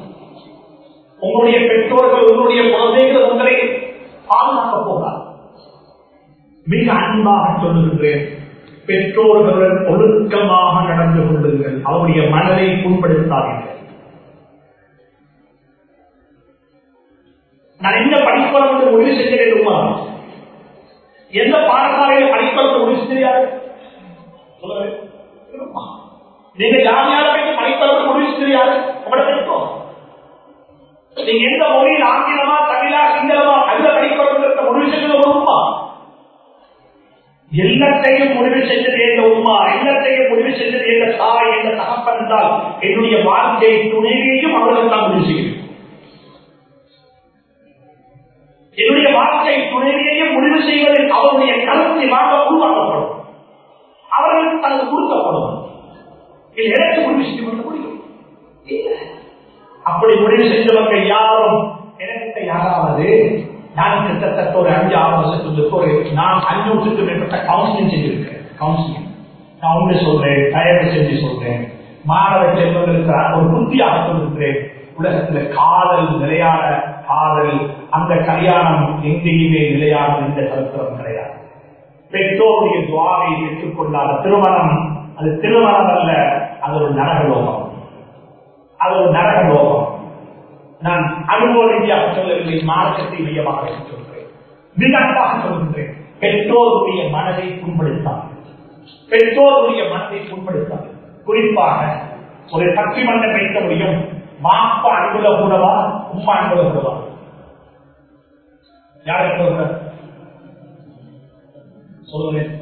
உங்களுடைய பெற்றோர்கள் உங்களுடைய குழந்தைகள் உங்களை பாதுகாக்க போகிறார் மிக அன்பாக சொல்லுகின்றேன் பெற்றோர்களுடன் ஒழுக்கமாக நடந்து கொள்ளுங்கள் அவருடைய மனதை புண்படுத்தாதீர்கள் நான் என்ன படிப்போம் என்று முடிவு செஞ்சேன் உமா எந்த பாடசாலையில படிப்பது முடிவு தெரியாது நீங்க ஜாமியால போய் படிப்பது முடிவு தெரியாது உங்களோட பெற்றோர் நீங்க எந்த மொழியில் ஆங்கிலமா தமிழா சிங்களமா அல்ல படிப்பதற்கு முடிவு செஞ்சது ஒரு உமா எல்லாத்தையும் முடிவு செஞ்சது என்ற உமா எல்லாத்தையும் முடிவு செஞ்சது என்ற தாய் என்ற தகப்பன் என்றால் என்னுடைய வாழ்க்கை துணைவையும் அவர்கள் தான் முடிவு செய்கிறேன் என்னுடைய வாழ்க்கை துணைவியையும் முடிவு செய்வதில் அவருடைய கருத்தை வாங்க உருவாக்கப்படும் அவர்களுக்கு தனது கொடுக்கப்படும் இது எனக்கு முடிவு செய்து கொள்ள முடியும் இல்லை. அப்படி முடிவு செஞ்சவங்க யாரும் எனக்கு யாராவது நான் கிட்டத்தட்ட ஒரு அஞ்சு ஆறு வருஷத்துக்கு ஒரு நான் அஞ்சூற்றுக்கு மேற்பட்ட கவுன்சிலிங் செஞ்சிருக்கேன் கவுன்சிலிங் நான் ஒன்று சொல்றேன் தயவு செஞ்சு சொல்றேன் மாணவ செல்வங்களுக்கு ஒரு புத்தியாக சொல்லுகிறேன் உலகத்துல காதல் நிலையான காதல் அந்த கல்யாணம் எங்கேயுமே நிலையான இந்த சரித்திரம் கிடையாது பெற்றோருடைய துவாரை பெற்றுக்கொள்ளாத திருமணம் அது திருமணம் அல்ல அது ஒரு நரகலோகம் அது ஒரு நரகலோகம் நான் அனுபவ ரீதியாக சொல்லவில்லை மார்க்கத்தை மையமாக சொல்கிறேன் மிக அன்பாக சொல்கின்றேன் பெற்றோருடைய மனதை புண்படுத்தார் பெற்றோருடைய மனதை புண்படுத்தார் குறிப்பாக ஒரு சக்தி மன்றம் வைக்க முடியும் மாப்பா அன்புல கூடவா உம்மா அன்புல கூடவா யாரை சொல்ற சொல்லுவேன்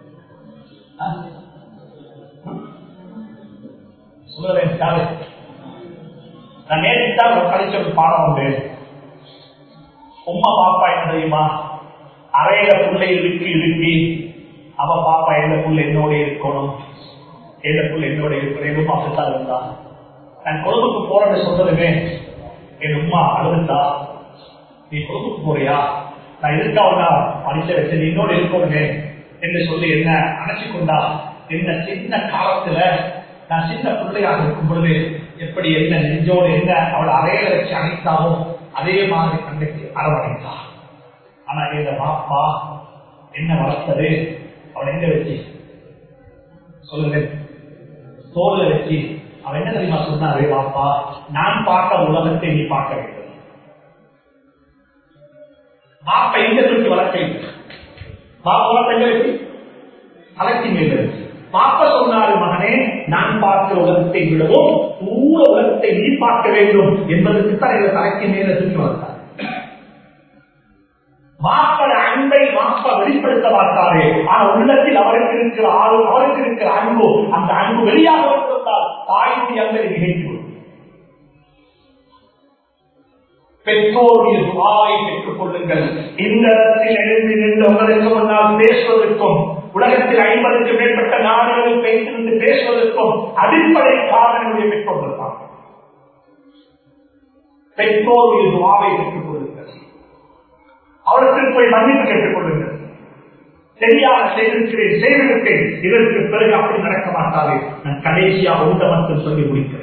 சொல்லுவேன் யாரு நான் நேற்று தான் படிச்ச ஒரு பாடம் உண்டு உம்மா பாப்பா என்ன தெரியுமா அறையில புள்ளை இருக்கு இருக்கு அவ பாப்பா எந்த புள்ள என்னோட இருக்கணும் எந்த புள்ள என்னோட இருக்கணும் எங்க அப்படித்தான் இருந்தா நான் கொழும்புக்கு போறேன்னு சொன்னதுமே என் உமா அழுதுட்டா நீ கொழும்புக்கு போறியா நான் இருக்காவா படிச்ச வச்சு என்னோட இருக்கணுமே என்று சொல்லி என்ன அணைச்சு கொண்டா என்ன சின்ன காலத்துல நான் சின்ன பிள்ளையாக இருக்கும் பொழுது எப்படி என்ன நெஞ்சோடு என்ன அவள் அறையில வச்சு அணைத்தாவோ அதே மாதிரி கண்ணுக்கு அரவணைத்தா ஆனா எங்க பாப்பா என்ன வளர்த்தது அவள் எங்க வச்சு சொல்லுங்க தோல்ல வச்சு அவன் என்ன தெரியுமா சொன்னாரு பாப்பா நான் பார்த்த உலகத்தை நீ பார்க்க வேண்டும் பாப்பா எங்க தூக்கி வளர்க்க பாப்பா உலகத்தை எங்க வச்சு அலட்சி மேல வச்சு பாப்ப சொன்னாரு மகனே நான் பார்க்கிற உலகத்தை விடவும் தூர உலகத்தை நீ பார்க்க வேண்டும் என்பதற்கு தான் இந்த தலைக்கு மேல தூக்கி வந்தார் மாப்பட அன்பை மாப்பா வெளிப்படுத்த மாட்டாரே ஆனா உள்ளத்தில் அவருக்கு இருக்கிற ஆறு அவருக்கு இருக்கிற அன்பு அந்த அன்பு வெளியாக வந்திருந்தால் தாயுடைய அன்பை நிகழ்ச்சி பெற்றோருடைய துவாவை பெற்றுக் கொள்ளுங்கள் இந்த இடத்தில் எழுந்து நின்று உங்களுக்கு முன்னால் பேசுவதற்கும் உலகத்தில் ஐம்பதுக்கு மேற்பட்ட நாடுகளில் பேசிருந்து பேசுவதற்கும் அடிப்படை காரணங்களுடைய பெற்றோர்கள் தான் பெற்றோருடைய துவாவை பெற்றுக் கொள்ளுங்கள் அவருக்கு போய் மன்னிப்பு கேட்டுக் கொள்ளுங்கள் சரியாக செய்திருக்கிறேன் செய்திருக்கேன் இதற்கு பிறகு அப்படி நடக்க மாட்டாது நான் கடைசியா உண்ட மட்டும் சொல்லி முடிக்கிறேன்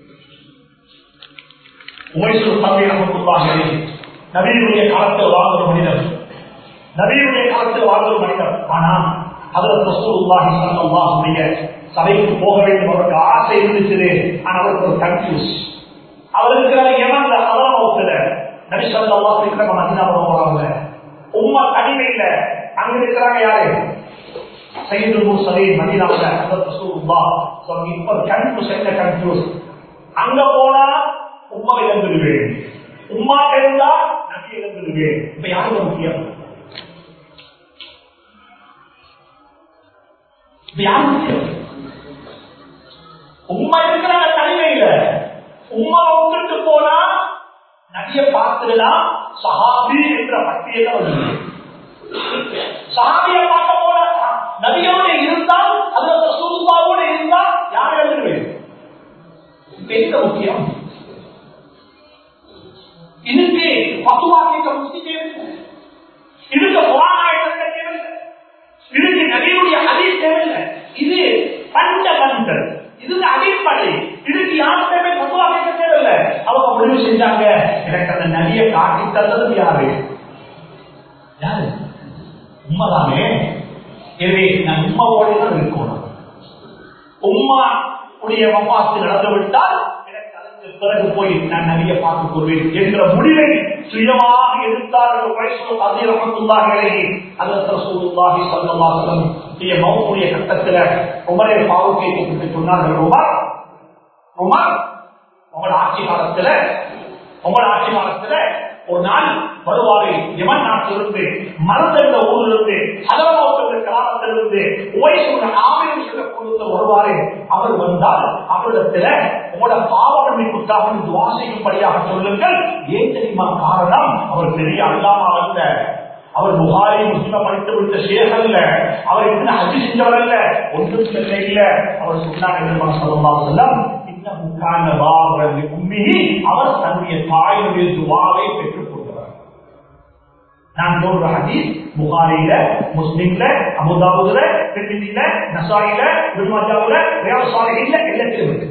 உமைசூர் தந்தை நமக்குள்ளாக நவீனுடைய காலத்தில் வாழ்ந்த மனிதர் நவீனுடைய காலத்தில் வாழ்ந்த மனிதர் ஆனால் அதில் ரசூலுல்லாஹி ஸல்லல்லாஹுடைய சபைக்கு போக வேண்டும் அவருக்கு ஆசை இருந்துச்சு ஆனால் அவருக்கு ஒரு கன்ஃபியூஸ் அவர் இருக்கிற யமன்ல அவரமௌத்துல நபி ஸல்லல்லாஹு அலைஹி வஸல்லம் மதீனாவுல போறாங்க உம்மா தனிமையில அங்க இருக்கிறாங்க யாரு சையது முர்சலீன் மதீனாவுல ஹஜ்ரத் ரசூலுல்லாஹ் சொல்லி இப்ப கன்ஃபியூஸ் என்ன கன்ஃபியூஸ் அங்க போனா உம்மா இழந்துடுவேன் உம்மா இருந்தா நபி இழந்துடுவேன் இப்ப யாருக்கு முக்கியம் உண்மை இருக்கிற தனிமையில உண்மை விட்டுட்டு போனா நதிய பார்த்துடலாம் சஹாபி என்ற பட்டியல வந்து சஹாபிய பார்க்க போன நதியோட இருந்தால் அதுல சூதுபாவோட இருந்தா யார் எழுதுவேன் எந்த முக்கியம் இதுக்கு பத்துவா கேட்க முக்கியம் இதுக்கு புறாணாயத்தை தேவையில்லை இதுக்கு நபியுடைய ஹதீஸ் தேவையில்லை இது பண்டமெண்டல் இதுக்கு அடிப்படை இதுக்கு யாருமே பத்துவா கேட்க தேவையில்லை அவங்க முடிவு செஞ்சாங்க எனக்கு அந்த நதியை காட்டி தந்தது யாரு யாரு உண்மைதானே எனவே நான் உண்மாவோடு தான் இருக்கணும் உம்மா உடைய வம்மாத்து நடந்து விட்டால் எனக்கு அதற்கு பிறகு போய் நான் நிறைய பார்த்துக் கொள்வேன் என்ற முடிவை சுயமாக எடுத்தார்கள் வயசு அதிரமத்துள்ளார்களே அதற்கு ரசூலுல்லாஹி ஸல்லல்லாஹு அலைஹி வஸல்லம் மௌத்துடைய கட்டத்தில் உமரே பாவுக்கை கூப்பிட்டு சொன்னார்கள் உமர் உமர் உங்களோட ஆட்சி காலத்துல உங்களோட ஆட்சி காலத்துல ஒரு நாள் வருவாரு எவன் நாட்டிலிருந்து மருந்து என்ற ஊரிலிருந்து ஹலமாவுக்கு கிராமத்திலிருந்து ஓய்வு ஆமையம் சொல்லக்கூடிய வருவாரு அவர் வந்தால் அவரிடத்துல உங்களோட பாவ மன்னிப்புக்காக துவா செய்யும்படியாக சொல்லுங்கள் ஏன் தெரியுமா காரணம் அவர் பெரிய அல்லாமா அல்ல அவர் புகாரி முஸ்லிம படித்து விட்ட ஷேக் அல்ல அவர் இத்தனை ஹஜி செஞ்சவர் அல்ல ஒன்றும் செல்ல இல்ல அவர் சொன்னாங்க சொல்லலாம் அவர் தன்னுடைய தாயுடைய துவாவை பெற்றுக் கொண்டவர் நான் சொல்ற ஹதீஸ் புகாரில முஸ்லிம்ல அபுதாபுல திருமதியில நசாயில குருமாஜாவுல வியாசாலையில எல்லாத்திலும் இருக்கு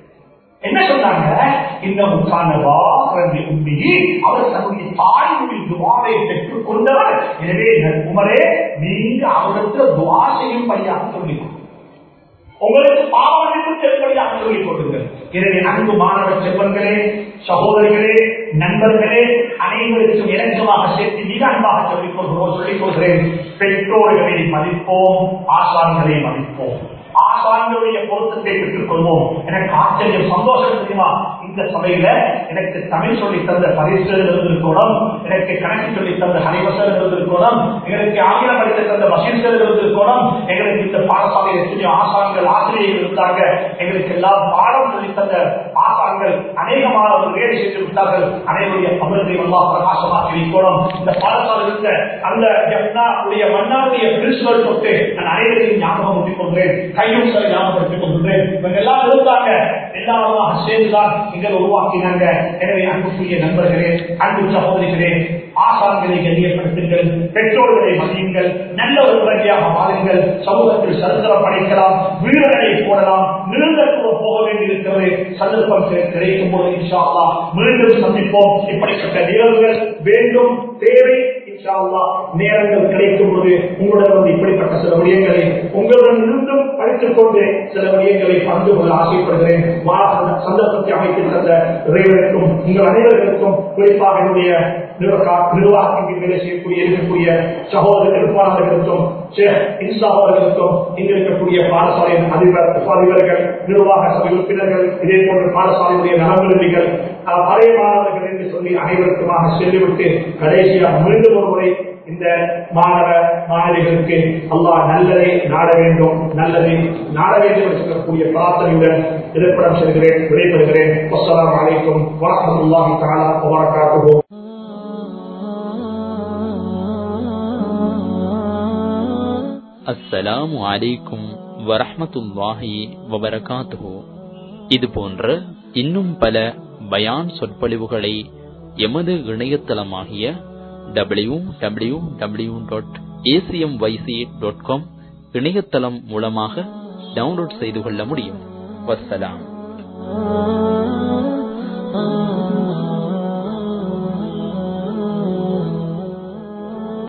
என்ன சொன்னாங்க இந்த முக்கானவா உண்மையை அவர் தன்னுடைய தாயுடைய துவாவை பெற்றுக் கொண்டவர் எனவே உமரே நீங்க அவருக்கு துவா செய்யும்படியாக சொல்லிக் உங்களுக்கு பாவமளிப்பு செல்லும்படியாக சொல்லிக் கொடுங்கள் எனவே அன்பு மாணவ செல்வங்களே சகோதரிகளே நண்பர்களே அனைவருக்கும் இலக்கமாக சேர்த்து மிக அன்பாக சொல்லிக் கொள்கிறோம் சொல்லிக் கொள்கிறேன் பெற்றோர்களை மதிப்போம் ஆசான்களை மதிப்போம் ஆசான்களுடைய பொருத்தத்தை பெற்றுக் கொள்வோம் எனக்கு ஆச்சரியம் சந்தோஷம் தெரியுமா இந்த சபையில எனக்கு தமிழ் சொல்லி தந்த பரிசுகள் இருந்திருக்கணும் எனக்கு கணக்கு சொல்லி தந்த ஹரிவசல் இருந்திருக்கணும் எங்களுக்கு ஆங்கிலம் படித்து தந்த வசீல்கள் இருந்திருக்கணும் எங்களுக்கு இந்த பாடசாலையில் எத்தனையோ ஆசான்கள் ஆசிரியர்கள் இருந்தாங்க எங்களுக்கு எல்லாம் பாடம் சொல்லி தந்த ஆசான்கள் அநேகமானவர்கள் வேலை செய்து விட்டார்கள் அனைவருடைய தமிழை வல்லா பிரகாசமாக இருக்கணும் இந்த பாடசாலை இருந்த அந்த ஜப்னா உடைய மன்னாருடைய பிரின்சிபல் தொட்டு நான் அனைவரையும் ஞாபகம் ஊட்டிக் கொள்கிறேன் கையும் சரி ஞாபகப்படுத்திக் கொள்கிறேன் இவங்க எல்லாம் இருந்தாங்க எல்லாருமாக சேர்ந்துதான் எங்களை உருவாக்கினாங்க எனவே அன்புக்குரிய நண்பர்களே அன்பு சகோதரிகளே ஆசான்களை கண்ணியப்படுத்துங்கள் பெற்றோர்களை மதியுங்கள் நல்ல ஒரு முறையாக வாழுங்கள் சமூகத்தில் சரித்திரம் படைக்கலாம் வீரர்களை போடலாம் நிரந்தரத்துவம் போக வேண்டியிருக்கிறது சந்தர்ப்பம் கிடைக்கும் போது இன்ஷா அல்லாஹ் மீண்டும் சந்திப்போம் இப்படிப்பட்ட நிகழ்வுகள் வேண்டும் தேவை இன்ஷா அல்லாஹ் நேரங்கள் கிடைக்கும் போது உங்களுடன் வந்து இப்படிப்பட்ட சில விடயங்களை உங்களுடன் இருந்தும் படித்துக் கொண்டு சில விடயங்களை பங்கு கொள்ள ஆசைப்படுகிறேன் வார சந்தர்ப்பத்தை அமைத்து தந்த இறைவனுக்கும் உங்கள் அனைவர்களுக்கும் குறிப்பாக என்னுடைய நிர்வாகத்தின் வேலை செய்யக்கூடிய இருக்கக்கூடிய சகோதர நிர்வாகர்களுக்கும் இன்சா அவர்களுக்கும் இங்கு இருக்கக்கூடிய பாடசாலையின் அதிபர் உபாதிபர்கள் நிர்வாக சபை உறுப்பினர்கள் இதே போன்ற பாடசாலையுடைய நலவிரும்பிகள் பழைய மாணவர்கள் என்று சொல்லி அனைவருக்குமாக சென்றுவிட்டு கடைசியாக மீண்டும் ஒரு முறை இந்த மாணவ மாணவிகளுக்கு அல்லாஹ் நல்லதை நாட வேண்டும் நல்லதை நாட வேண்டும் என்று சொல்லக்கூடிய பிரார்த்தனையுடன் திரைப்படம் செல்கிறேன் விடைபெறுகிறேன் அஸ்லாம் வலைக்கும் வரமத்துல்லாஹி தாலா வபரகாத்துஹு அஸ்ஸலாமு அலைக்கும் வரஹமத்துல்லாஹி வபரகாத்துஹு இது போன்ற இன்னும் பல பயான் சொற்பொழிவுகளை எமது இணையதளமாகிய W W W dot A C M Y C dot com இணையதளம் மூலமாக டவுன்லோட் செய்து கொள்ள முடியும் வசலாம்